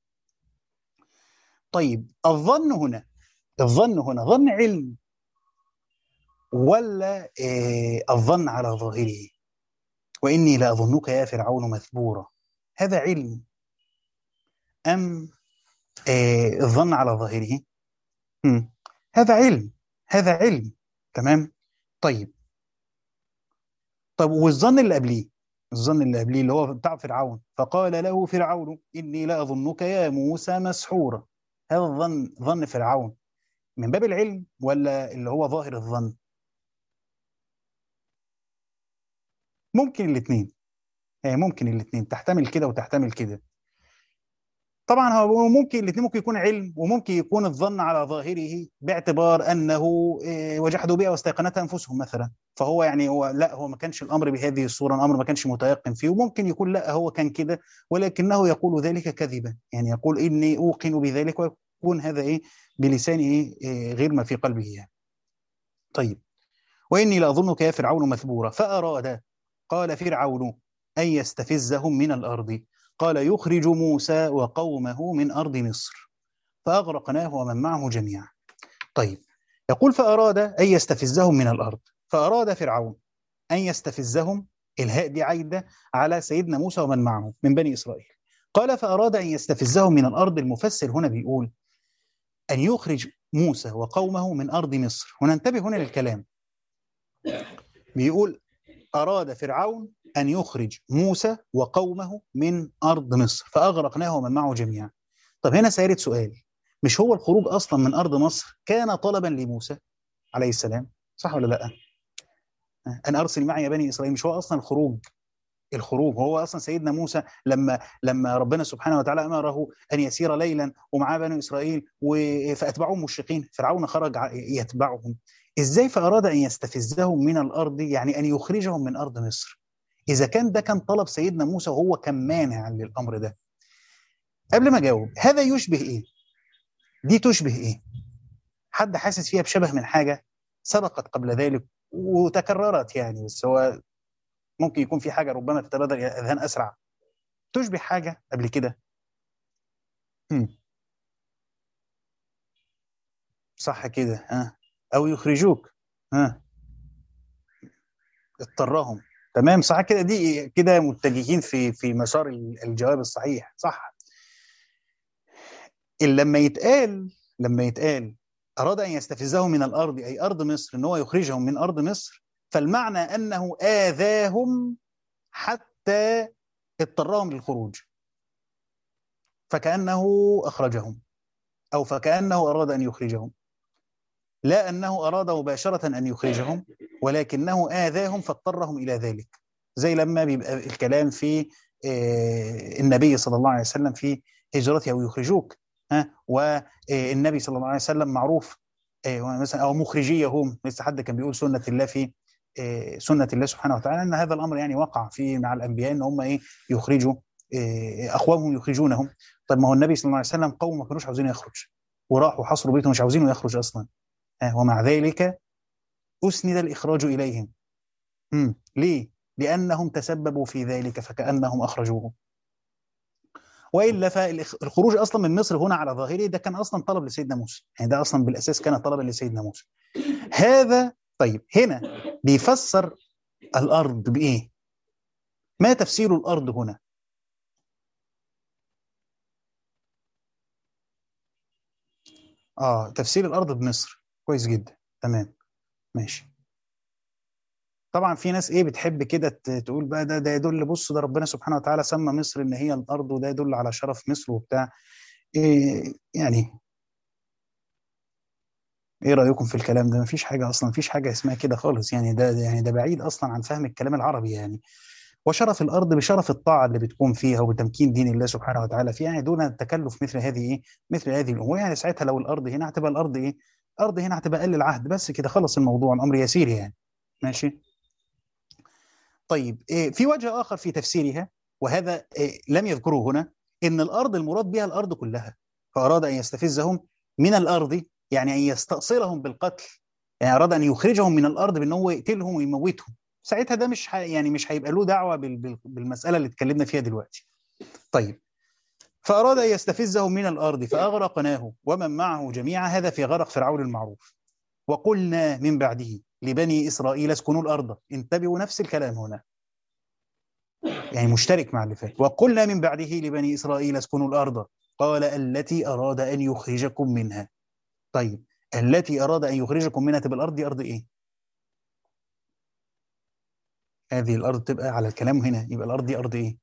طيب الظن هنا الظن هنا ظن علم ولا الظن على ظاهره واني لاظنك يا فرعون مثبورا هذا علم ام الظن على ظاهره هذا علم هذا علم تمام طيب طب والظن اللي قبليه الظن اللي قبليه اللي هو بتاع فرعون فقال له فرعون اني لاظنك يا موسى مسحورا هذا الظن ظن فرعون من باب العلم ولا اللي هو ظاهر الظن ممكن الاثنين ممكن الاثنين تحتمل كده وتحتمل كده طبعا هو ممكن الاثنين ممكن يكون علم وممكن يكون الظن على ظاهره باعتبار انه وجحدوا بها واستيقنتها انفسهم مثلا فهو يعني هو لا هو ما كانش الامر بهذه الصوره الامر ما كانش متيقن فيه وممكن يكون لا هو كان كده ولكنه يقول ذلك كذبا يعني يقول اني اوقن بذلك ويكون هذا ايه بلسانه إيه غير ما في قلبه يعني. طيب واني لاظنك يا فرعون مثبورا فاراد قال فرعون ان يستفزهم من الارض قال يخرج موسى وقومه من أرض مصر فأغرقناه ومن معه جميعا طيب يقول فأراد أن يستفزهم من الأرض فأراد فرعون أن يستفزهم الهاء دي عايدة على سيدنا موسى ومن معه من بني إسرائيل قال فأراد أن يستفزهم من الأرض المفسر هنا بيقول أن يخرج موسى وقومه من أرض مصر وننتبه هنا للكلام بيقول أراد فرعون أن يخرج موسى وقومه من أرض مصر فأغرقناه ومن معه جميعا طب هنا سيرد سؤال مش هو الخروج أصلا من أرض مصر كان طلبا لموسى عليه السلام صح ولا لا أن أرسل معي يا بني إسرائيل مش هو أصلا الخروج الخروج هو اصلا سيدنا موسى لما لما ربنا سبحانه وتعالى امره ان يسير ليلا ومعاه بني اسرائيل فاتبعوهم مشرقين فرعون خرج يتبعهم ازاي فاراد ان يستفزهم من الارض يعني ان يخرجهم من ارض مصر اذا كان ده كان طلب سيدنا موسى وهو كان مانع للامر ده قبل ما اجاوب هذا يشبه ايه دي تشبه ايه حد حاسس فيها بشبه من حاجه سبقت قبل ذلك وتكررت يعني بس هو ممكن يكون في حاجه ربما تتبادر الى الاذهان اسرع تشبه حاجه قبل كده هم. صح كده ها او يخرجوك ها اضطرهم تمام صح كده دي كده متجهين في في مسار الجواب الصحيح صح لما يتقال لما يتقال اراد ان يستفزهم من الارض اي ارض مصر ان هو يخرجهم من ارض مصر فالمعنى انه اذاهم حتى اضطرهم للخروج فكانه اخرجهم او فكانه اراد ان يخرجهم لا انه اراد مباشره ان يخرجهم ولكنه اذاهم فاضطرهم الى ذلك زي لما بيبقى الكلام في النبي صلى الله عليه وسلم في هجرته او يخرجوك ها والنبي صلى الله عليه وسلم معروف مثلا او مخرجيهم لسه حد كان بيقول سنه الله في سنه الله سبحانه وتعالى ان هذا الامر يعني وقع في مع الانبياء ان هم ايه يخرجوا اقوامهم يخرجونهم طب ما هو النبي صلى الله عليه وسلم قوم ما كانوش عاوزين يخرج وراحوا حصروا بيته مش عاوزينه يخرج اصلا ومع ذلك اسند الاخراج اليهم مم. ليه لانهم تسببوا في ذلك فكانهم اخرجوه والا فالخروج اصلا من مصر هنا على ظاهره ده كان اصلا طلب لسيدنا موسى يعني ده اصلا بالاساس كان طلبا لسيدنا موسى هذا طيب هنا بيفسر الارض بايه ما تفسير الارض هنا اه تفسير الارض بمصر كويس جدا تمام ماشي طبعا في ناس ايه بتحب كده ت- تقول بقى ده ده يدل بص ده ربنا سبحانه وتعالى سمى مصر ان هي الارض وده يدل على شرف مصر وبتاع إيه يعني ايه رايكم في الكلام ده مفيش حاجه اصلا مفيش حاجه اسمها كده خالص يعني ده ده- يعني ده بعيد اصلا عن فهم الكلام العربي يعني وشرف الارض بشرف الطاعه اللي بتكون فيها وبتمكين دين الله سبحانه وتعالى فيها يعني دون تكلف مثل هذه ايه مثل هذه الامور يعني ساعتها لو الارض هنا هتبقى الارض ايه الارض هنا هتبقى اقل العهد بس كده خلص الموضوع الامر يسير يعني ماشي طيب إيه في وجه اخر في تفسيرها وهذا إيه لم يذكره هنا ان الارض المراد بها الارض كلها فاراد ان يستفزهم من الارض يعني ان يستأصلهم بالقتل يعني اراد ان يخرجهم من الارض بان هو يقتلهم ويموتهم ساعتها ده مش ح... يعني مش هيبقى له دعوه بال... بال... بالمساله اللي اتكلمنا فيها دلوقتي طيب فاراد ان يستفزهم من الارض فاغرقناه ومن معه جميعا هذا في غرق فرعون المعروف وقلنا من بعده لبني اسرائيل اسكنوا الارض انتبهوا نفس الكلام هنا يعني مشترك مع اللي فات وقلنا من بعده لبني اسرائيل اسكنوا الارض قال التي اراد ان يخرجكم منها طيب التي اراد ان يخرجكم منها تبقى الارض دي ارض ايه هذه الارض تبقى على الكلام هنا يبقى الارض دي ارض ايه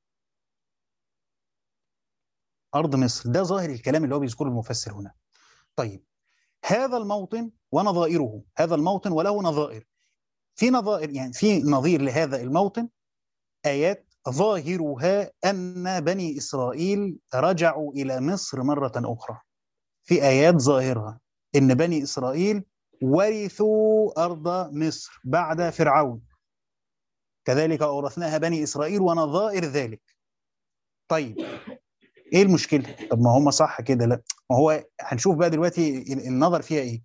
ارض مصر ده ظاهر الكلام اللي هو بيذكره المفسر هنا طيب هذا الموطن ونظائره هذا الموطن وله نظائر في نظائر يعني في نظير لهذا الموطن ايات ظاهرها ان بني اسرائيل رجعوا الى مصر مره اخرى في ايات ظاهرها ان بني اسرائيل ورثوا ارض مصر بعد فرعون كذلك اورثناها بني اسرائيل ونظائر ذلك طيب ايه المشكله طب ما هم صح كده لا ما هو هنشوف بقى دلوقتي النظر فيها ايه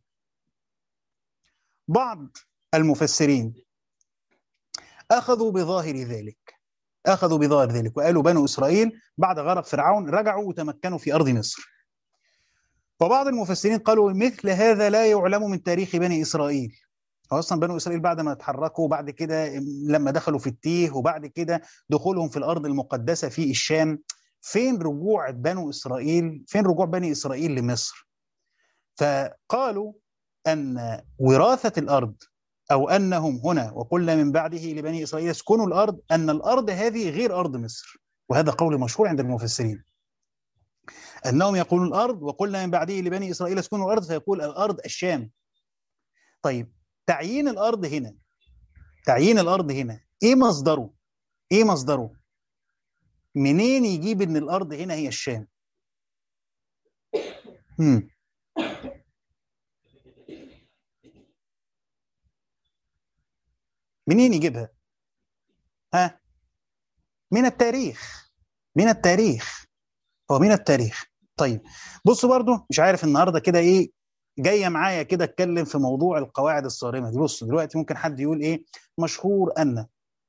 بعض المفسرين اخذوا بظاهر ذلك اخذوا بظاهر ذلك وقالوا بنو اسرائيل بعد غرق فرعون رجعوا وتمكنوا في ارض مصر وبعض المفسرين قالوا مثل هذا لا يعلم من تاريخ بني اسرائيل هو اصلا بنو اسرائيل بعد ما اتحركوا وبعد كده لما دخلوا في التيه وبعد كده دخولهم في الارض المقدسه في الشام فين رجوع بنو اسرائيل فين رجوع بني اسرائيل لمصر فقالوا ان وراثه الارض او انهم هنا وقلنا من بعده لبني اسرائيل اسكنوا الارض ان الارض هذه غير ارض مصر وهذا قول مشهور عند المفسرين انهم يقولون الارض وقلنا من بعده لبني اسرائيل اسكنوا الارض فيقول الارض الشام طيب تعيين الارض هنا تعيين الارض هنا ايه مصدره ايه مصدره منين يجيب ان الارض هنا هي الشام هم. منين يجيبها ها من التاريخ من التاريخ هو من التاريخ طيب بص برضو مش عارف النهارده كده ايه جايه معايا كده اتكلم في موضوع القواعد الصارمه دي بص دلوقتي ممكن حد يقول ايه مشهور ان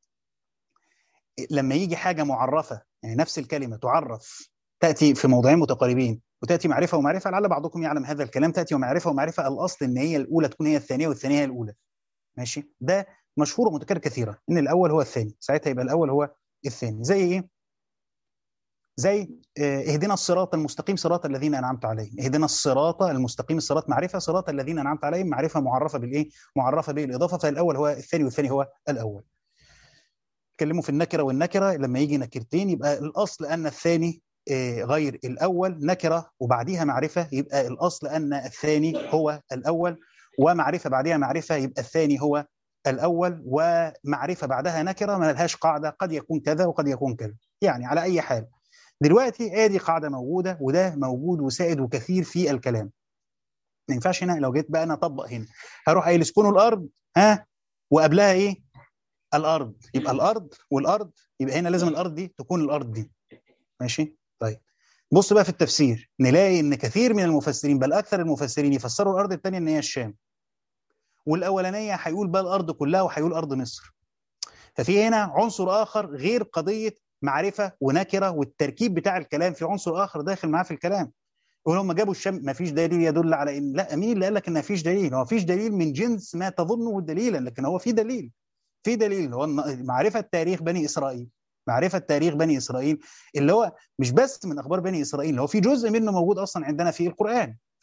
لما يجي حاجه معرفه يعني نفس الكلمه تعرف تاتي في موضعين متقاربين وتاتي معرفه ومعرفه لعل بعضكم يعلم هذا الكلام تاتي ومعرفه ومعرفه الاصل ان هي الاولى تكون هي الثانيه والثانيه هي الاولى ماشي ده مشهور ومتكرر كثيرا ان الاول هو الثاني ساعتها يبقى الاول هو الثاني زي ايه زي اهدنا الصراط المستقيم صراط الذين انعمت عليهم اهدنا الصراط المستقيم الصراط معرفه صراط الذين انعمت عليهم معرفه معرفه بالايه معرفه بالاضافه فالاول هو الثاني والثاني هو الاول اتكلموا في النكره والنكره لما يجي نكرتين يبقى الاصل ان الثاني غير الاول نكره وبعديها معرفه يبقى الاصل ان الثاني هو الاول ومعرفه بعدها معرفه يبقى الثاني هو الاول ومعرفه بعدها نكره ما لهاش قاعده قد يكون كذا وقد يكون كذا يعني على اي حال دلوقتي ادي قاعده موجوده وده موجود وسائد وكثير في الكلام ما ينفعش هنا لو جيت بقى انا اطبق هنا هروح قايل اسكنوا الارض ها وقبلها ايه الارض يبقى الارض والارض يبقى هنا لازم الارض دي تكون الارض دي ماشي طيب بص بقى في التفسير نلاقي ان كثير من المفسرين بل اكثر المفسرين يفسروا الارض الثانيه ان هي الشام والاولانيه هيقول بقى الارض كلها وهيقول ارض مصر ففي هنا عنصر اخر غير قضيه معرفه ونكره والتركيب بتاع الكلام في عنصر اخر داخل معاه في الكلام ولما جابوا الشام ما فيش دليل يدل على ان لا مين اللي قال لك ان ما فيش دليل هو فيش دليل من جنس ما تظنه دليلا لكن هو في دليل في دليل هو معرفه تاريخ بني اسرائيل معرفه تاريخ بني اسرائيل اللي هو مش بس من اخبار بني اسرائيل هو في جزء منه موجود اصلا عندنا في القران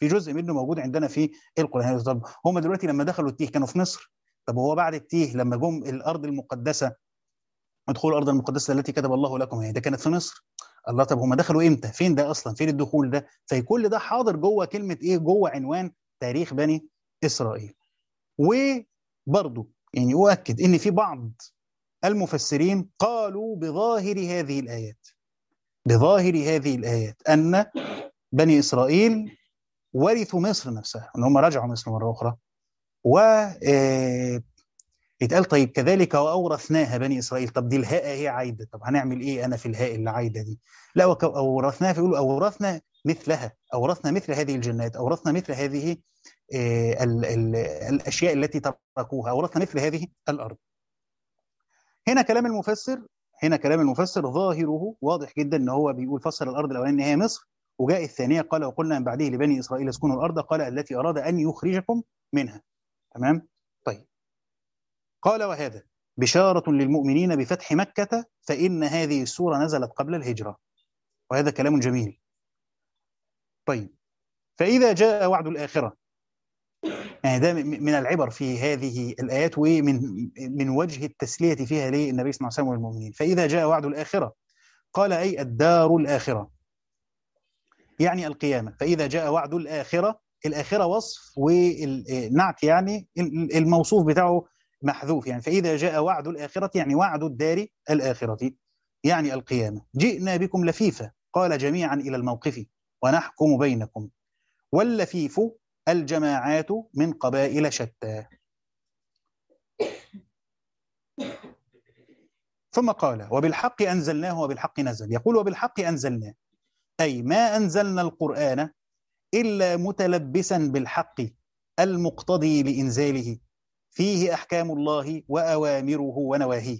في جزء منه موجود عندنا في القران طب هم دلوقتي لما دخلوا التيه كانوا في مصر طب هو بعد التيه لما جم الارض المقدسه ادخلوا الارض المقدسه التي كتب الله لكم هي ده كانت في مصر الله طب هم دخلوا امتى فين ده اصلا فين الدخول ده فكل ده حاضر جوه كلمه ايه جوه عنوان تاريخ بني اسرائيل وبرضه يعني اؤكد ان في بعض المفسرين قالوا بظاهر هذه الايات بظاهر هذه الايات ان بني اسرائيل ورثوا مصر نفسها ان هم رجعوا مصر مره اخرى و يتقال طيب كذلك واورثناها بني اسرائيل طب دي الهاء هي عايده طب هنعمل ايه انا في الهاء اللي عايده دي لا اورثناها فيقولوا اورثنا مثلها اورثنا مثل هذه الجنات اورثنا مثل هذه ال ال الاشياء التي تركوها اورثنا مثل هذه الارض هنا كلام المفسر هنا كلام المفسر ظاهره واضح جدا ان هو بيقول فسر الارض الاولانيه هي مصر وجاء الثانيه قال وقلنا من بعده لبني اسرائيل اسكنوا الارض قال التي اراد ان يخرجكم منها تمام طيب قال وهذا بشارة للمؤمنين بفتح مكة فإن هذه السورة نزلت قبل الهجرة وهذا كلام جميل طيب فإذا جاء وعد الآخرة يعني ده من العبر في هذه الآيات ومن من وجه التسلية فيها للنبي صلى الله عليه وسلم والمؤمنين فإذا جاء وعد الآخرة قال أي الدار الآخرة يعني القيامة فإذا جاء وعد الآخرة الآخرة وصف والنعت يعني الموصوف بتاعه محذوف يعني فإذا جاء وعد الآخرة يعني وعد الدار الآخرة يعني القيامة جئنا بكم لفيفا قال جميعا إلى الموقف ونحكم بينكم واللفيف الجماعات من قبائل شتى ثم قال وبالحق أنزلناه وبالحق نزل يقول وبالحق أنزلناه أي ما أنزلنا القرآن إلا متلبسا بالحق المقتضي لإنزاله فيه أحكام الله وأوامره ونواهيه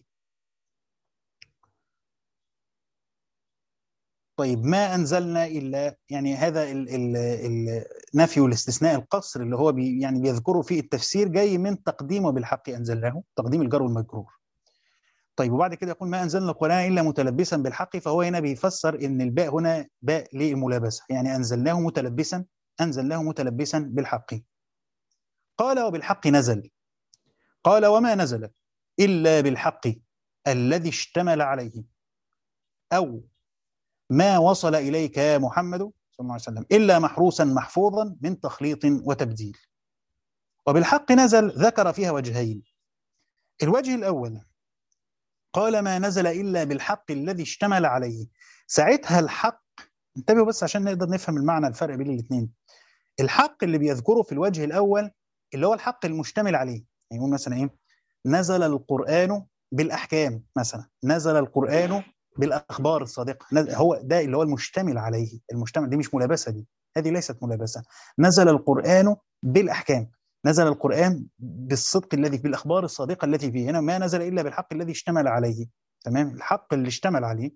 طيب ما أنزلنا إلا يعني هذا النفي والاستثناء القصر اللي هو بي يعني بيذكره في التفسير جاي من تقديمه بالحق أنزلناه تقديم الجر والمجرور طيب وبعد كده يقول ما أنزلنا القرآن إلا متلبسا بالحق فهو هنا بيفسر إن الباء هنا باء للملابسة يعني أنزلناه متلبسا أنزلناه متلبسا بالحق قال وبالحق نزل قال وما نزل إلا بالحق الذي اشتمل عليه أو ما وصل إليك يا محمد صلى الله عليه وسلم إلا محروسا محفوظا من تخليط وتبديل وبالحق نزل ذكر فيها وجهين الوجه الأول قال ما نزل إلا بالحق الذي اشتمل عليه ساعتها الحق انتبهوا بس عشان نقدر نفهم المعنى الفرق بين الاثنين الحق اللي بيذكره في الوجه الأول اللي هو الحق المشتمل عليه يقول مثلا ايه نزل القرآن بالأحكام مثلا نزل القرآن بالأخبار الصادقة هو ده اللي هو المشتمل عليه المشتمل دي مش ملابسة دي هذه ليست ملابسة نزل القرآن بالأحكام نزل القرآن بالصدق الذي بالأخبار الصادقة التي فيه هنا ما نزل إلا بالحق الذي اشتمل عليه تمام الحق اللي اشتمل عليه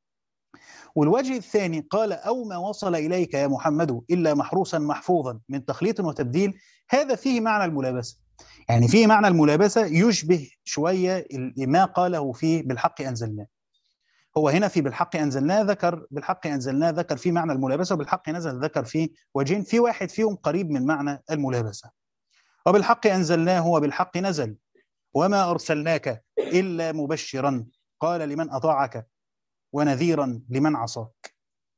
والوجه الثاني قال أو ما وصل إليك يا محمد إلا محروسا محفوظا من تخليط وتبديل هذا فيه معنى الملابسة يعني فيه معنى الملابسة يشبه شوية ما قاله فيه بالحق أنزلناه هو هنا في بالحق أنزلناه ذكر بالحق أنزلناه ذكر في معنى الملابسة وبالحق نزل ذكر في وجهين في واحد فيهم قريب من معنى الملابسة وبالحق أنزلناه وبالحق نزل وما أرسلناك إلا مبشرا قال لمن أطاعك ونذيرا لمن عصاك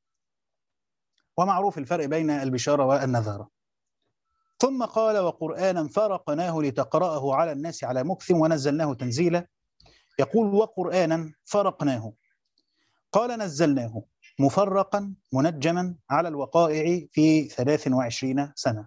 ومعروف الفرق بين البشارة والنذارة ثم قال وقرآنا فرقناه لتقرأه على الناس على مكث ونزلناه تنزيلا يقول وقرآنا فرقناه قال نزلناه مفرقا منجما على الوقائع في 23 سنة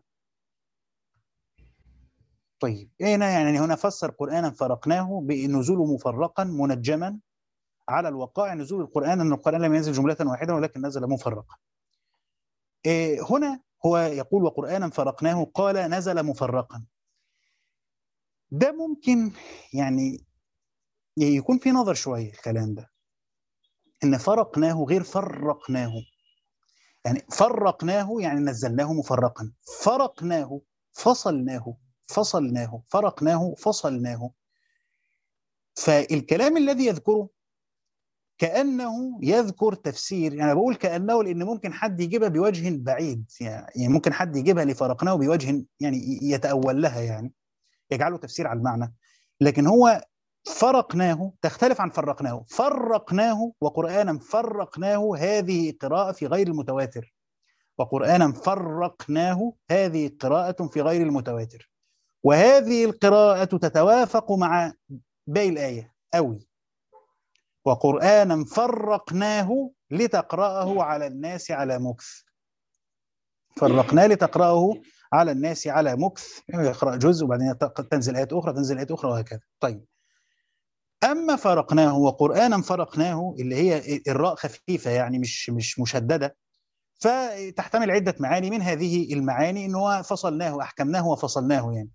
طيب هنا يعني هنا فسر قرآنا فرقناه بنزوله مفرقا منجما على الوقائع نزول القرآن أن القرآن لم ينزل جملة واحدة ولكن نزل مفرقا إيه هنا هو يقول وقرآنا فرقناه قال نزل مفرقا ده ممكن يعني يكون في نظر شوية الكلام ده إن فرقناه غير فرقناه يعني فرقناه يعني نزلناه مفرقا فرقناه فصلناه فصلناه فرقناه فصلناه فالكلام الذي يذكره كأنه يذكر تفسير يعني أنا بقول كأنه لأن ممكن حد يجيبها بوجه بعيد يعني ممكن حد يجيبها لفرقناه بوجه يعني يتأول لها يعني يجعله تفسير على المعنى لكن هو فرقناه تختلف عن فرقناه فرقناه وقرآنا فرقناه هذه قراءة في غير المتواتر وقرآنا فرقناه هذه قراءة في غير المتواتر وهذه القراءة تتوافق مع باقي الآية أوي وقرآنا فرقناه لتقرأه على الناس على مكث فرقناه لتقرأه على الناس على مكث يقرأ جزء وبعدين تنزل آيات أخرى تنزل آيات أخرى وهكذا طيب أما فرقناه وقرآنا فرقناه اللي هي الراء خفيفة يعني مش مش مشددة فتحتمل عدة معاني من هذه المعاني أنه فصلناه أحكمناه وفصلناه يعني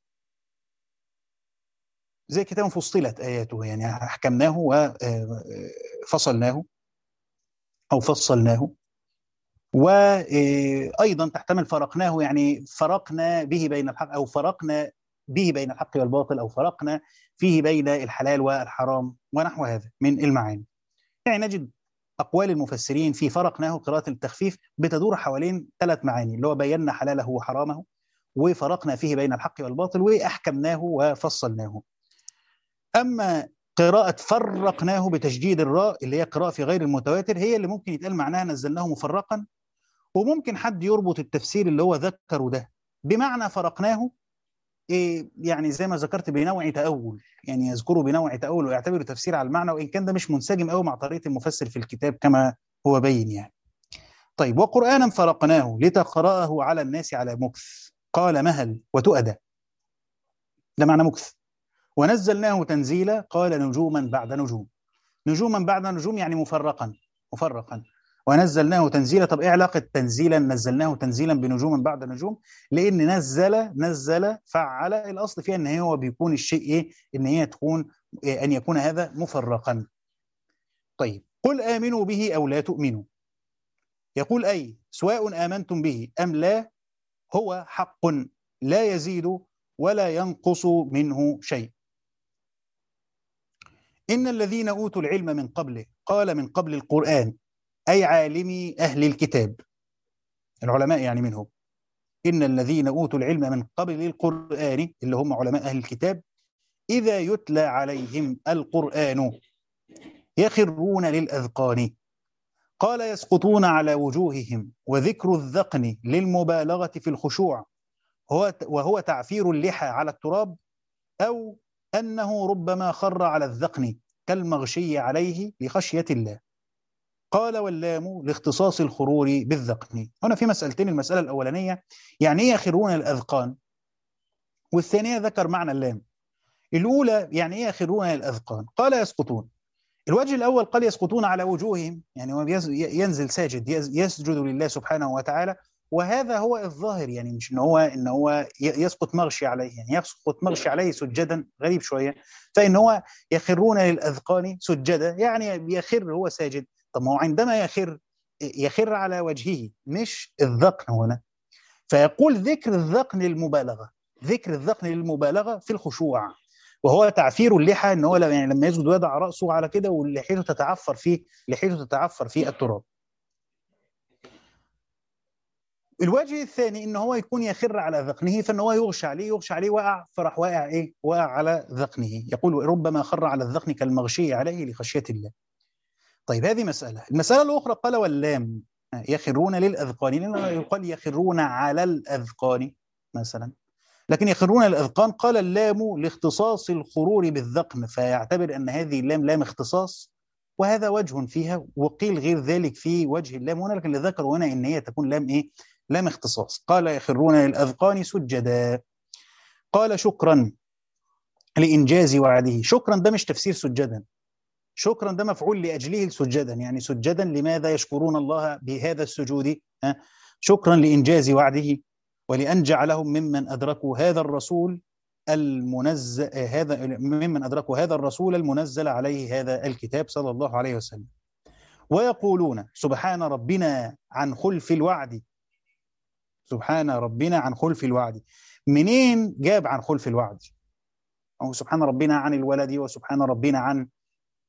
زي كتاب فصلت آياته يعني أحكمناه وفصلناه أو فصلناه وأيضا تحتمل فرقناه يعني فرقنا به بين الحق أو فرقنا به بين الحق والباطل أو فرقنا فيه بين الحلال والحرام ونحو هذا من المعاني يعني نجد أقوال المفسرين في فرقناه قراءة التخفيف بتدور حوالين ثلاث معاني اللي هو بينا حلاله وحرامه وفرقنا فيه بين الحق والباطل وأحكمناه وفصلناه أما قراءة فرقناه بتشديد الراء اللي هي قراءة في غير المتواتر هي اللي ممكن يتقال معناها نزلناه مفرقا وممكن حد يربط التفسير اللي هو ذكره ده بمعنى فرقناه إيه يعني زي ما ذكرت بنوع تأول يعني يذكره بنوع تأول ويعتبره تفسير على المعنى وإن كان ده مش منسجم قوي مع طريقة المفسر في الكتاب كما هو بين يعني طيب وقرآنا فرقناه لتقرأه على الناس على مكث قال مهل وتؤدى ده معنى مكث ونزلناه تنزيلا قال نجوما بعد نجوم نجوما بعد نجوم يعني مفرقا مفرقا ونزلناه تنزيلا طب ايه علاقه تنزيلا نزلناه تنزيلا بنجوم بعد نجوم لان نزل نزل فعل الاصل فيها ان هو بيكون الشيء ايه ان هي تكون إيه ان يكون هذا مفرقا طيب قل امنوا به او لا تؤمنوا يقول اي سواء امنتم به ام لا هو حق لا يزيد ولا ينقص منه شيء إن الذين أوتوا العلم من قبله قال من قبل القرآن أي عالمي أهل الكتاب العلماء يعني منهم إن الذين أوتوا العلم من قبل القرآن اللي هم علماء أهل الكتاب إذا يتلى عليهم القرآن يخرون للأذقان قال يسقطون على وجوههم وذكر الذقن للمبالغة في الخشوع هو وهو تعفير اللحى على التراب أو أنه ربما خر على الذقن كالمغشي عليه لخشية الله قال واللام لاختصاص الخرور بالذقن هنا في مسألتين المسألة الأولانية يعني ايه يخرون الأذقان والثانية ذكر معنى اللام الأولى يعني ايه يخرون الأذقان قال يسقطون الوجه الأول قال يسقطون على وجوههم يعني هو ينزل ساجد يسجد لله سبحانه وتعالى وهذا هو الظاهر يعني مش ان هو ان هو يسقط مغشي عليه يعني يسقط مغشي عليه سجدا غريب شويه فان هو يخرون للاذقان سجدا يعني يخر هو ساجد طب ما هو عندما يخر يخر على وجهه مش الذقن هنا فيقول ذكر الذقن للمبالغه ذكر الذقن للمبالغه في الخشوع وهو تعفير اللحى ان هو يعني لما يسجد ويضع راسه على كده ولحيته تتعفر فيه لحيته تتعفر في التراب الوجه الثاني ان هو يكون يخر على ذقنه فان هو يغشى عليه يغشى عليه وقع فراح واقع ايه واقع على ذقنه يقول ربما خر على الذقن كالمغشي عليه لخشيه الله طيب هذه مساله المساله الاخرى قال واللام يخرون للاذقان يقال يخرون على الاذقان مثلا لكن يخرون الاذقان قال اللام لاختصاص الخرور بالذقن فيعتبر ان هذه اللام لام اختصاص وهذا وجه فيها وقيل غير ذلك في وجه اللام هنا لكن اللي ذكروا هنا ان هي تكون لام ايه لام اختصاص قال يخرون للأذقان سجدا قال شكرا لإنجاز وعده شكرا ده مش تفسير سجدا شكرا ده مفعول لأجله سجدا يعني سجدا لماذا يشكرون الله بهذا السجود شكرا لإنجاز وعده ولأن جعلهم ممن أدركوا هذا الرسول المنزل هذا ممن أدركوا هذا الرسول المنزل عليه هذا الكتاب صلى الله عليه وسلم ويقولون سبحان ربنا عن خلف الوعد سبحان ربنا عن خلف الوعد منين جاب عن خلف الوعد أو سبحان ربنا عن الولد وسبحان ربنا عن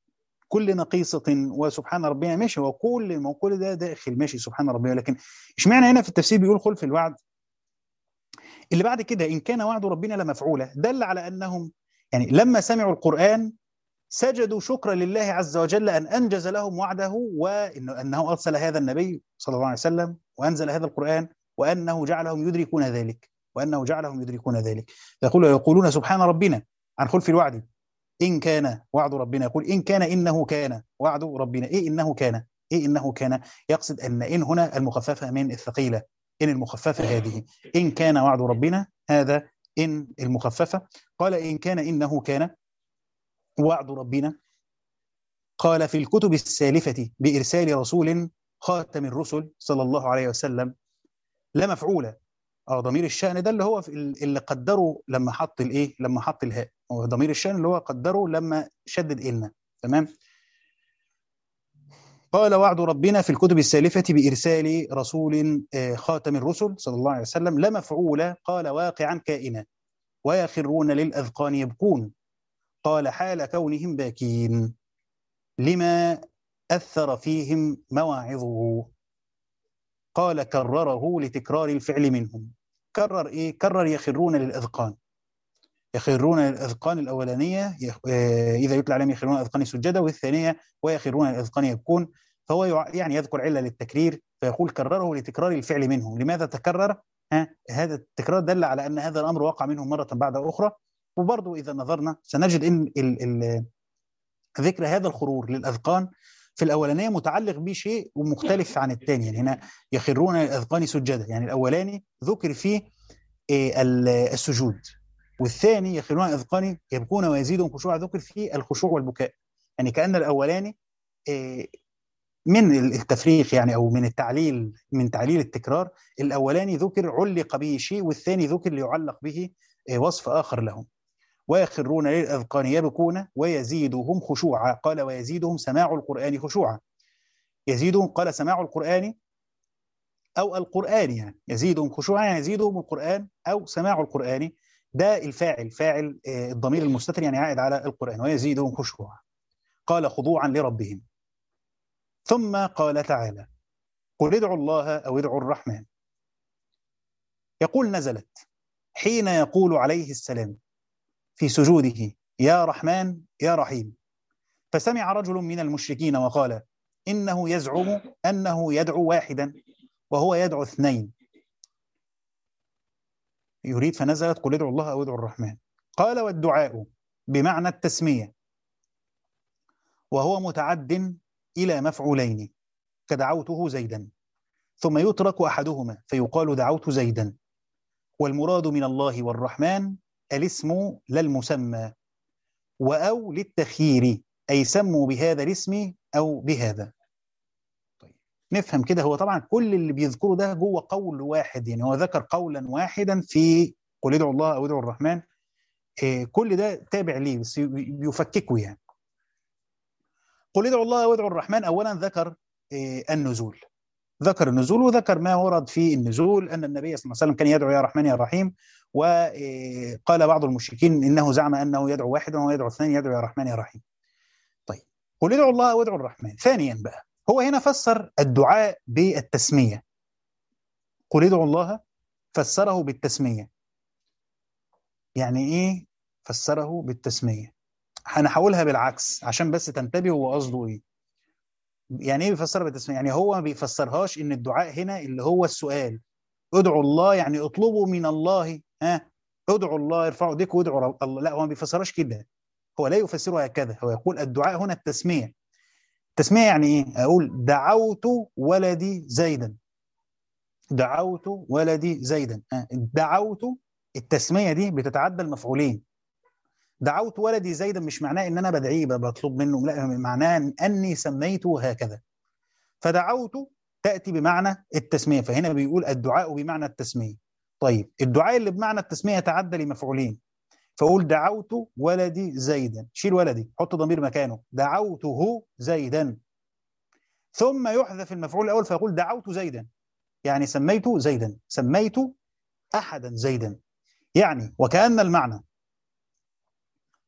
كل نقيصة وسبحان ربنا ماشي هو كل ما كل ده داخل ماشي سبحان ربنا لكن اشمعنى هنا في التفسير بيقول خلف الوعد اللي بعد كده إن كان وعد ربنا لمفعولة دل على أنهم يعني لما سمعوا القرآن سجدوا شكرا لله عز وجل أن أنجز لهم وعده وأنه أرسل هذا النبي صلى الله عليه وسلم وأنزل هذا القرآن وأنه جعلهم يدركون ذلك وأنه جعلهم يدركون ذلك يقول يقولون سبحان ربنا عن خلف الوعد إن كان وعد ربنا يقول إن كان إنه كان وعد ربنا إيه إنه كان إيه إنه كان يقصد أن إن هنا المخففة من الثقيلة إن المخففة هذه إن كان وعد ربنا هذا إن المخففة قال إن كان إنه كان وعد ربنا قال في الكتب السالفة بإرسال رسول خاتم الرسل صلى الله عليه وسلم لا مفعولة اه ضمير الشأن ده اللي هو اللي قدره لما حط الايه لما حط الهاء هو ضمير الشأن اللي هو قدره لما شدد إن تمام قال وعد ربنا في الكتب السالفة بإرسال رسول خاتم الرسل صلى الله عليه وسلم لا مفعولة قال واقعا كائنا ويخرون للأذقان يبكون قال حال كونهم باكين لما أثر فيهم مواعظه قال كرره لتكرار الفعل منهم كرر إيه؟ كرر يخرون للأذقان يخرون للأذقان الأولانية إذا يتلى عليهم يخرون الأذقان سجدا والثانية ويخرون للأذقان يبكون فهو يعني يذكر علة للتكرير فيقول كرره لتكرار الفعل منهم لماذا تكرر؟ ها هذا التكرار دل على أن هذا الأمر وقع منهم مرة بعد أخرى وبرضه إذا نظرنا سنجد أن ال ال ذكر هذا الخرور للأذقان في الأولانية متعلق بشيء ومختلف عن الثاني يعني هنا يخرون الأذقان سجدا يعني الأولاني ذكر فيه السجود والثاني يخرون الأذقان يبكون ويزيدهم خشوعا ذكر فيه الخشوع والبكاء يعني كأن الأولاني من التفريق يعني أو من التعليل من تعليل التكرار الأولاني ذكر علق به شيء والثاني ذكر ليعلق به وصف آخر لهم ويخرون للأذقان يبكون ويزيدهم خشوعا قال ويزيدهم سماع القرآن خشوعا يزيدهم قال سماع القرآن أو القرآن يعني يزيدهم خشوعا يعني يزيدهم القرآن أو سماع القرآن ده الفاعل فاعل الضمير المستتر يعني عائد على القرآن ويزيدهم خشوعا قال خضوعا لربهم ثم قال تعالى قل ادعوا الله أو ادعوا الرحمن يقول نزلت حين يقول عليه السلام في سجوده يا رحمن يا رحيم فسمع رجل من المشركين وقال إنه يزعم أنه يدعو واحدا وهو يدعو اثنين يريد فنزلت قل ادعوا الله أو ادعوا الرحمن قال والدعاء بمعنى التسمية وهو متعد إلى مفعولين كدعوته زيدا ثم يترك أحدهما فيقال دعوت زيدا والمراد من الله والرحمن الاسم لا المسمى وأو للتخيير أي سموا بهذا الاسم أو بهذا طيب نفهم كده هو طبعا كل اللي بيذكره ده جوه قول واحد يعني هو ذكر قولا واحدا في قل ادعوا الله أو ادعوا الرحمن إيه كل ده تابع ليه بس بيفككوا يعني قل ادعوا الله أو ادعوا الرحمن أولا ذكر إيه النزول ذكر النزول وذكر ما ورد في النزول أن النبي صلى الله عليه وسلم كان يدعو يا رحمن يا رحيم وقال بعض المشركين إنه زعم أنه يدعو واحدا ويدعو اثنين يدعو يا رحمن يا رحيم طيب قل ادعوا الله وادعوا الرحمن ثانيا بقى هو هنا فسر الدعاء بالتسمية قل ادعوا الله فسره بالتسمية يعني إيه فسره بالتسمية أنا هقولها بالعكس عشان بس تنتبه هو قصده إيه يعني ايه بيفسرها بالتسميه يعني هو ما بيفسرهاش ان الدعاء هنا اللي هو السؤال ادعوا الله يعني اطلبوا من الله ها ادعوا الله ارفعوا ايديكم وادعوا الله لا هو ما بيفسرهاش كده هو لا يفسرها هكذا هو يقول الدعاء هنا التسميه التسميه يعني ايه اقول دعوت ولدي زيدا دعوت ولدي زيدا دعوت التسميه دي بتتعدى المفعولين دعوت ولدي زيدا مش معناه ان انا بدعيه بطلب منه لا معناه اني سميته هكذا فدعوت تاتي بمعنى التسميه فهنا بيقول الدعاء بمعنى التسميه طيب الدعاء اللي بمعنى التسميه يتعدى لمفعولين فاقول دعوت ولدي زيدا شيل ولدي حط ضمير مكانه دعوته زيدا ثم يحذف المفعول الاول فيقول دعوت زيدا يعني سميت زيدا سميت احدا زيدا يعني وكان المعنى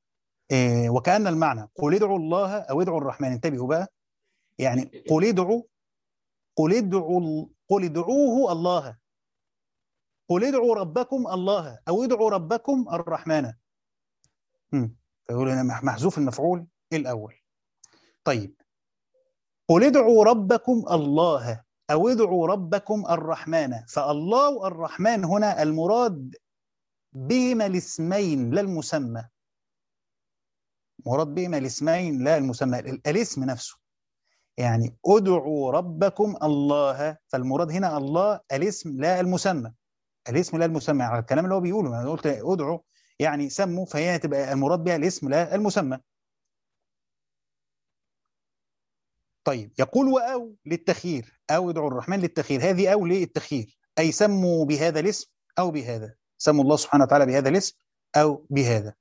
إيه وكأن المعنى قل ادعوا الله أو ادعوا الرحمن انتبهوا بقى يعني قل ادعوا قل ادعوا قل ادعوه الله قل ادعوا ربكم الله أو ادعوا ربكم الرحمن فيقول هنا محذوف المفعول الأول طيب قل ادعوا ربكم الله أو ادعوا ربكم الرحمن فالله والرحمن هنا المراد بهما الاسمين لا المسمى مراد بهما الاسمين لا المسمى الاسم نفسه يعني ادعوا ربكم الله فالمراد هنا الله الاسم لا المسمى الاسم لا المسمى على الكلام اللي هو بيقوله انا قلت ادعوا يعني سموا فهي تبقى المراد بها الاسم لا المسمى طيب يقول واو للتخيير او ادعوا الرحمن للتخيير هذه او للتخيير اي سموا بهذا الاسم او بهذا سموا الله سبحانه وتعالى بهذا الاسم او بهذا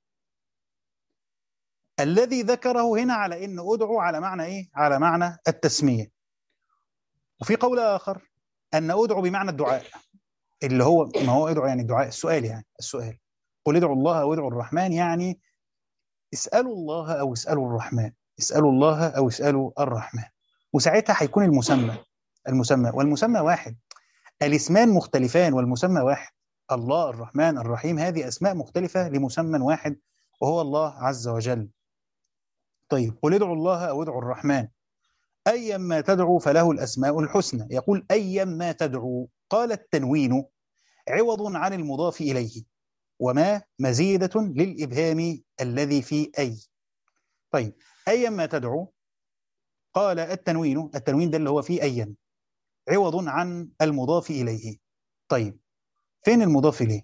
الذي ذكره هنا على ان ادعو على معنى ايه على معنى التسميه وفي قول اخر ان ادعو بمعنى الدعاء اللي هو ما هو ادعو يعني الدعاء السؤال يعني السؤال قل ادعوا الله او ادعوا الرحمن يعني اسالوا الله او اسالوا الرحمن اسالوا الله او اسالوا الرحمن وساعتها هيكون المسمى المسمى والمسمى واحد الاسمان مختلفان والمسمى واحد الله الرحمن الرحيم هذه اسماء مختلفه لمسمى واحد وهو الله عز وجل طيب قل ادعوا الله او ادعوا الرحمن ايا ما تدعو فله الاسماء الحسنى يقول ايا ما تدعو قال التنوين عوض عن المضاف اليه وما مزيده للابهام الذي في اي طيب ايا ما تدعو قال التنوين التنوين ده اللي هو فيه ايا عوض عن المضاف اليه طيب فين المضاف اليه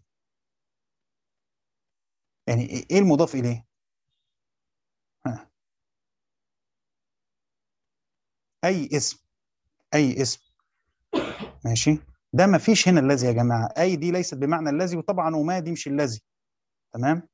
يعني ايه المضاف اليه ها. اي اسم اي اسم ماشي ده ما فيش هنا الذي يا جماعه اي دي ليست بمعنى الذي وطبعا وما دي مش الذي تمام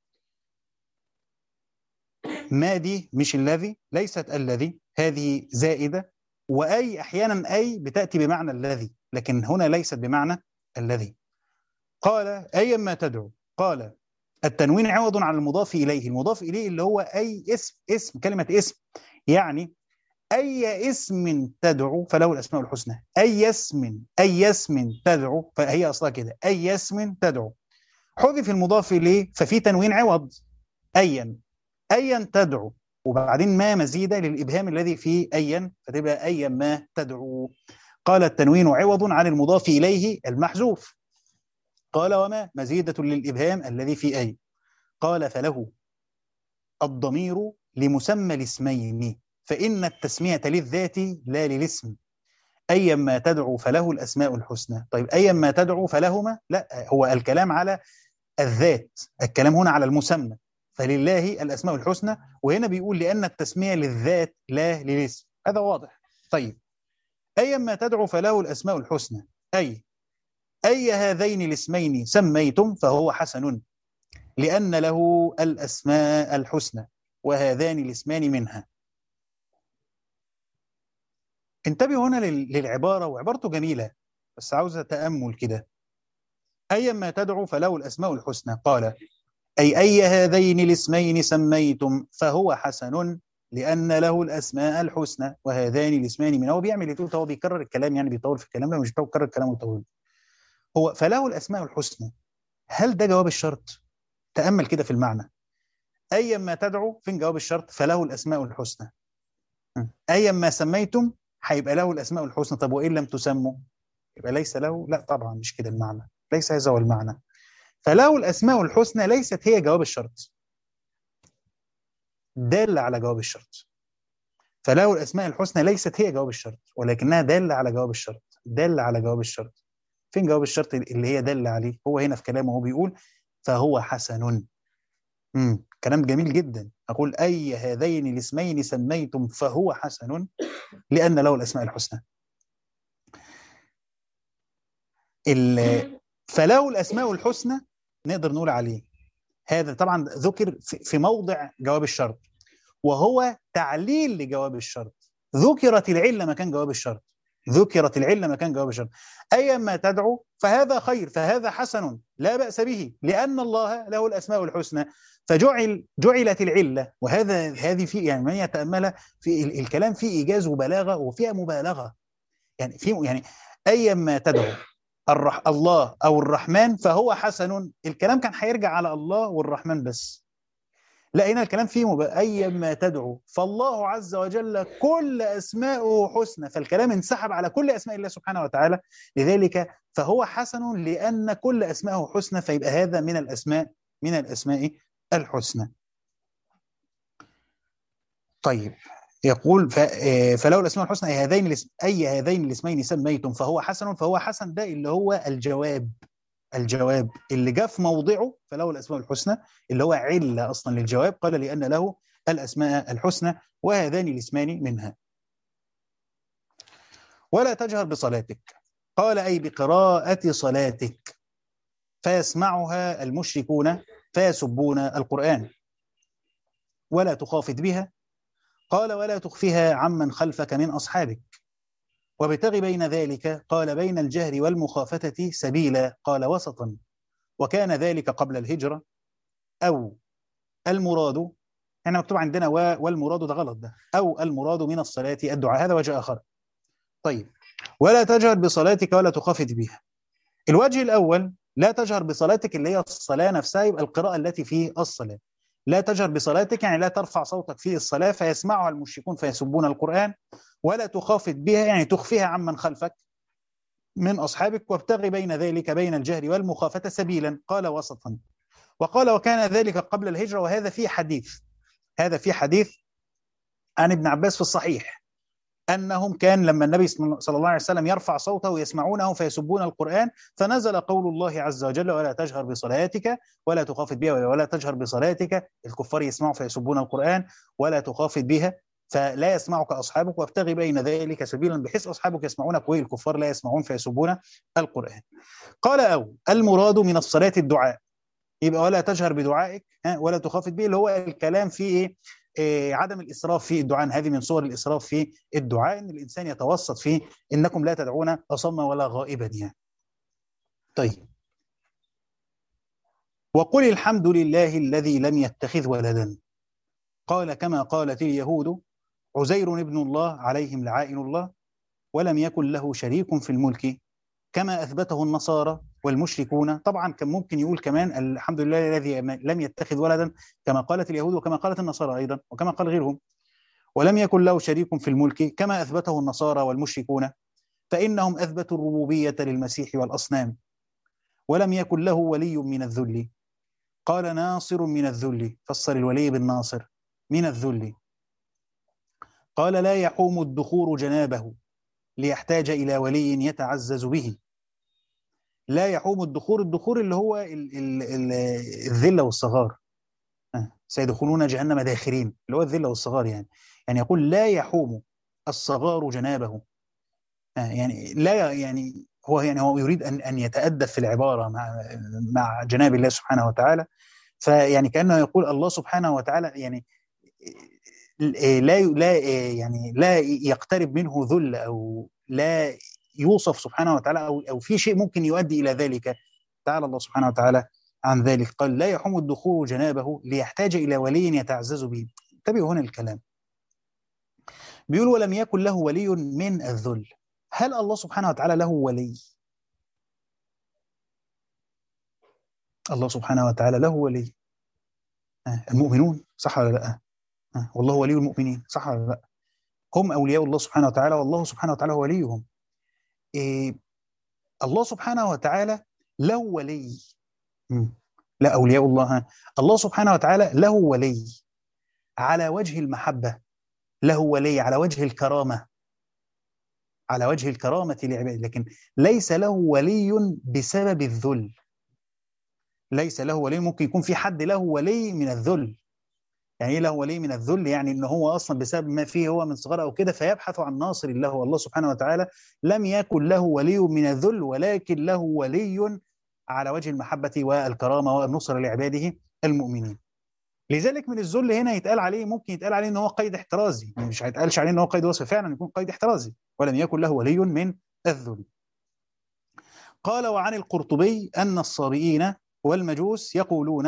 ما دي مش الذي ليست الذي هذه زائده واي احيانا اي بتاتي بمعنى الذي لكن هنا ليست بمعنى الذي قال ايا ما تدعو قال التنوين عوض عن المضاف اليه المضاف اليه اللي هو اي اسم اسم كلمه اسم يعني اي اسم تدعو فله الاسماء الحسنى اي اسم اي اسم تدعو فهي اصلها كده اي اسم تدعو حذف المضاف اليه ففي تنوين عوض ايا ايا تدعو وبعدين ما مزيده للابهام الذي في ايا فتبقى ايا ما تدعو قال التنوين عوض عن المضاف اليه المحذوف قال وما مزيده للابهام الذي في اي قال فله الضمير لمسمى الاسمين فإن التسمية للذات لا للاسم أيا ما تدعو فله الأسماء الحسنى طيب أيا ما تدعو فلهما لا هو الكلام على الذات الكلام هنا على المسمى فلله الأسماء الحسنى وهنا بيقول لأن التسمية للذات لا للاسم هذا واضح طيب أيا ما تدعو فله الأسماء الحسنى أي أي هذين الاسمين سميتم فهو حسن لأن له الأسماء الحسنى وهذان الاسمان منها انتبهوا هنا للعبارة وعبارته جميلة بس عاوزة تأمل كده أيا ما تدعو فله الأسماء الحسنى قال أي أي هذين الاسمين سميتم فهو حسن لأن له الأسماء الحسنى وهذان الاسمان من هو بيعمل ايه هو بيكرر الكلام يعني بيطول في الكلام لا مش بيكرر الكلام ويطول هو فله الأسماء الحسنى هل ده جواب الشرط تأمل كده في المعنى أيا ما تدعو فين جواب الشرط فله الأسماء الحسنى أيا ما سميتم هيبقى له الاسماء الحسنى طب وان لم تسموا يبقى ليس له لا طبعا مش كده المعنى ليس هذا هو المعنى فله الاسماء الحسنى ليست هي جواب الشرط دالة على جواب الشرط فله الاسماء الحسنى ليست هي جواب الشرط ولكنها دالة على جواب الشرط دالة على جواب الشرط فين جواب الشرط اللي هي دالة عليه هو هنا في كلامه هو بيقول فهو حسن امم كلام جميل جدا أقول أي هذين الاسمين سميتم فهو حسن لأن له الأسماء الحسنى فله الأسماء الحسنى نقدر نقول عليه هذا طبعا ذكر في موضع جواب الشرط وهو تعليل لجواب الشرط ذكرت العلة مكان جواب الشرط ذكرت العلة مكان جواب الشرط أيا ما تدعو فهذا خير فهذا حسن لا بأس به لأن الله له الأسماء الحسنى فجعل جعلت العله وهذا هذه في يعني من يتاملها في الكلام فيه ايجاز وبلاغه وفيها مبالغه يعني في يعني ايا ما تدعو الرح الله او الرحمن فهو حسن الكلام كان هيرجع على الله والرحمن بس لا هنا الكلام فيه مب... ايا ما تدعو فالله عز وجل كل اسماءه حسنى فالكلام انسحب على كل اسماء الله سبحانه وتعالى لذلك فهو حسن لان كل اسماءه حسنى فيبقى هذا من الاسماء من الاسماء الحسنى طيب يقول فلو الاسماء الحسنى اي هذين اي هذين الاسمين سميتم فهو حسن فهو حسن ده اللي هو الجواب الجواب اللي جاء في موضعه فله الاسماء الحسنى اللي هو عله اصلا للجواب قال لان له الاسماء الحسنى وهذان الاسمان منها ولا تجهر بصلاتك قال اي بقراءه صلاتك فيسمعها المشركون فيسبون القران ولا تخافت بها قال ولا تخفها عمن خلفك من اصحابك وابتغ بين ذلك قال بين الجهر والمخافته سبيلا قال وسطا وكان ذلك قبل الهجره او المراد هنا مكتوب عندنا والمراد ده غلط ده او المراد من الصلاه الدعاء هذا وجه اخر طيب ولا تجهر بصلاتك ولا تخافت بها الوجه الاول لا تجهر بصلاتك اللي هي الصلاه نفسها يبقى القراءه التي في الصلاه لا تجهر بصلاتك يعني لا ترفع صوتك في الصلاة فيسمعها المشركون فيسبون القرآن ولا تخافت بها يعني تخفيها عمن خلفك من أصحابك وابتغي بين ذلك بين الجهر والمخافة سبيلا قال وسطا وقال وكان ذلك قبل الهجرة وهذا في حديث هذا في حديث عن ابن عباس في الصحيح أنهم كان لما النبي صلى الله عليه وسلم يرفع صوته يسمعونه فيسبون القرآن فنزل قول الله عز وجل ولا تجهر بصلاتك ولا تخافت بها ولا تجهر بصلاتك الكفار يسمعوا فيسبون القرآن ولا تخافت بها فلا يسمعك أصحابك وابتغي بين ذلك سبيلا بحيث أصحابك يسمعونك والكفار لا يسمعون فيسبون القرآن قال أو المراد من الصلاة الدعاء يبقى ولا تجهر بدعائك ولا تخافت به اللي هو الكلام فيه ايه إيه عدم الاسراف في الدعاء هذه من صور الاسراف في الدعاء ان الانسان يتوسط في انكم لا تدعون اصم ولا غائبا يعني. طيب وقل الحمد لله الذي لم يتخذ ولدا قال كما قالت اليهود عزير ابن الله عليهم لعائن الله ولم يكن له شريك في الملك كما اثبته النصارى والمشركون طبعا كان ممكن يقول كمان الحمد لله الذي لم يتخذ ولدا كما قالت اليهود وكما قالت النصارى ايضا وكما قال غيرهم ولم يكن له شريك في الملك كما اثبته النصارى والمشركون فانهم اثبتوا الربوبيه للمسيح والاصنام ولم يكن له ولي من الذل قال ناصر من الذل فسر الولي بالناصر من الذل قال لا يحوم الدخور جنابه ليحتاج الى ولي يتعزز به لا يحوم الدخور الدخور اللي هو ال ال ال الذلة والصغار سيدخلون جهنم داخرين اللي هو الذلة والصغار يعني يعني يقول لا يحوم الصغار جنابه يعني لا يعني هو يعني هو يريد ان ان يتادب في العباره مع مع جناب الله سبحانه وتعالى فيعني كانه يقول الله سبحانه وتعالى يعني لا لا يعني لا يقترب منه ذل او لا يوصف سبحانه وتعالى او او في شيء ممكن يؤدي الى ذلك تعالى الله سبحانه وتعالى عن ذلك قال لا يحوم الدخول جنابه ليحتاج الى ولي يتعزز به انتبهوا هنا الكلام بيقول ولم يكن له ولي من الذل هل الله سبحانه وتعالى له ولي الله سبحانه وتعالى له ولي المؤمنون صح ولا لا والله ولي المؤمنين صح ولا لا هم اولياء الله سبحانه وتعالى والله سبحانه وتعالى هو وليهم إيه الله سبحانه وتعالى له ولي لا أولياء الله الله سبحانه وتعالى له ولي على وجه المحبة له ولي على وجه الكرامة على وجه الكرامة لعباده لكن ليس له ولي بسبب الذل ليس له ولي ممكن يكون في حد له ولي من الذل يعني ايه له ولي من الذل يعني ان هو اصلا بسبب ما فيه هو من صغر او كده فيبحث عن ناصر له والله سبحانه وتعالى لم يكن له ولي من الذل ولكن له ولي على وجه المحبه والكرامه والنصره لعباده المؤمنين لذلك من الذل هنا يتقال عليه ممكن يتقال عليه ان هو قيد احترازي يعني مش هيتقالش عليه ان هو قيد وصف فعلا يكون قيد احترازي ولم يكن له ولي من الذل قال وعن القرطبي ان الصابئين والمجوس يقولون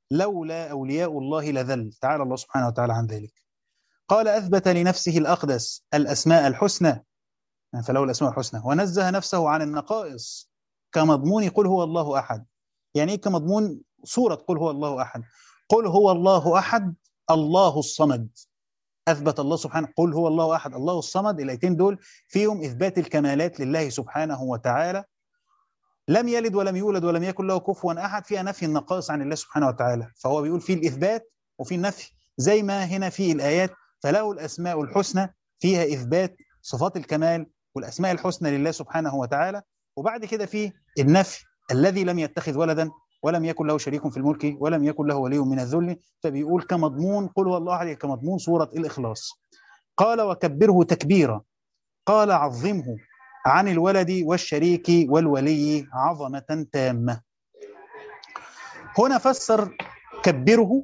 لولا أولياء الله لذل تعالى الله سبحانه وتعالى عن ذلك قال أثبت لنفسه الأقدس الأسماء الحسنى فله الأسماء الحسنى ونزه نفسه عن النقائص كمضمون قل هو الله أحد يعني إيه كمضمون سورة قل هو الله أحد قل هو الله أحد الله الصمد أثبت الله سبحانه قل هو الله أحد الله الصمد الآيتين دول فيهم إثبات الكمالات لله سبحانه وتعالى لم يلد ولم يولد ولم يكن له كفوا أحد فيها نفي النقائص عن الله سبحانه وتعالى فهو بيقول فيه الإثبات وفي النفي زي ما هنا في الآيات فله الأسماء الحسنى فيها إثبات صفات الكمال والأسماء الحسنى لله سبحانه وتعالى وبعد كده في النفي الذي لم يتخذ ولدا ولم يكن له شريك في الملك ولم يكن له ولي من الذل فبيقول كمضمون قل هو الله احد كمضمون سوره الاخلاص قال وكبره تكبيرا قال عظمه عن الولد والشريك والولي عظمه تامه هنا فسر كبره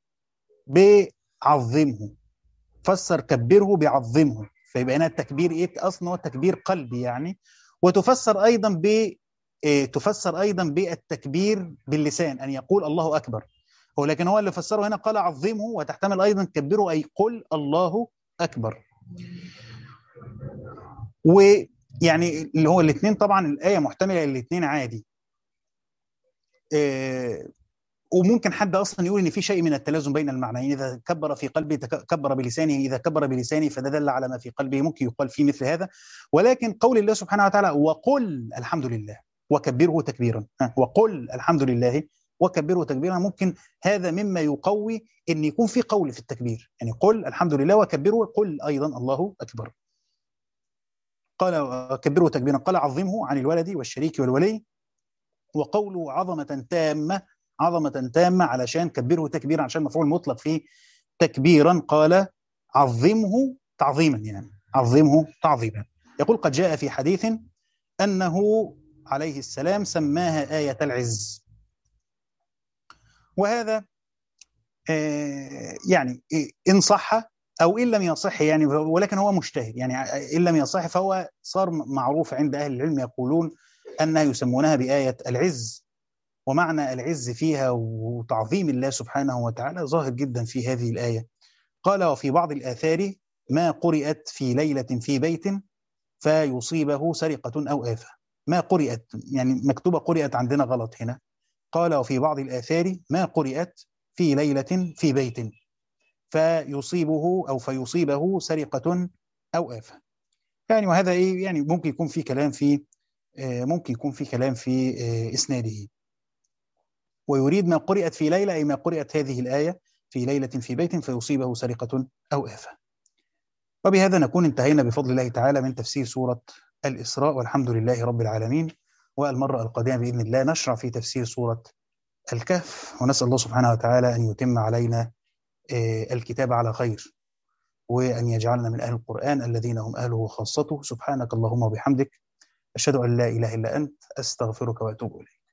بعظمه فسر كبره بعظمه فيبقى هنا التكبير ايه اصلا هو تكبير قلبي يعني وتفسر ايضا ب تفسر ايضا بالتكبير باللسان ان يقول الله اكبر هو لكن هو اللي فسره هنا قال عظمه وتحتمل ايضا كبره اي قل الله اكبر ويعني اللي هو الاثنين طبعا الايه محتمله الاثنين عادي وممكن حد اصلا يقول ان في شيء من التلازم بين المعنيين اذا كبر في قلبه كبر بلسانه اذا كبر بلسانه فده دل على ما في قلبه ممكن يقال فيه مثل هذا ولكن قول الله سبحانه وتعالى وقل الحمد لله وكبره تكبيرا وقل الحمد لله وكبره تكبيرا ممكن هذا مما يقوي ان يكون في قول في التكبير يعني قل الحمد لله وكبره قل ايضا الله اكبر قال كبره تكبيرا قال عظمه عن الولد والشريك والولي وقوله عظمة تامة عظمة تامة علشان كبره تكبيرا عشان مفعول مطلق فيه تكبيرا قال عظمه تعظيما يعني عظمه تعظيما يقول قد جاء في حديث أنه عليه السلام سماها آية العز وهذا يعني إن صح أو إن لم يصح يعني ولكن هو مجتهد يعني إن لم يصح فهو صار معروف عند أهل العلم يقولون أنها يسمونها بآية العز ومعنى العز فيها وتعظيم الله سبحانه وتعالى ظاهر جدا في هذه الآية قال وفي بعض الآثار ما قرأت في ليلة في بيت فيصيبه سرقة أو آفة ما قرأت يعني مكتوبة قرأت عندنا غلط هنا قال وفي بعض الآثار ما قرأت في ليلة في بيت فيصيبه أو فيصيبه سرقة أو آفة يعني وهذا إيه يعني ممكن يكون في كلام في ممكن يكون في كلام في إسناده ويريد ما قرأت في ليلة أي ما قرأت هذه الآية في ليلة في بيت فيصيبه سرقة أو آفة وبهذا نكون انتهينا بفضل الله تعالى من تفسير سورة الإسراء والحمد لله رب العالمين والمرة القادمة بإذن الله نشرع في تفسير سورة الكهف ونسأل الله سبحانه وتعالى أن يتم علينا الكتاب على خير وأن يجعلنا من أهل القرآن الذين هم أهله خاصته سبحانك اللهم وبحمدك أشهد أن لا إله إلا أنت أستغفرك وأتوب إليك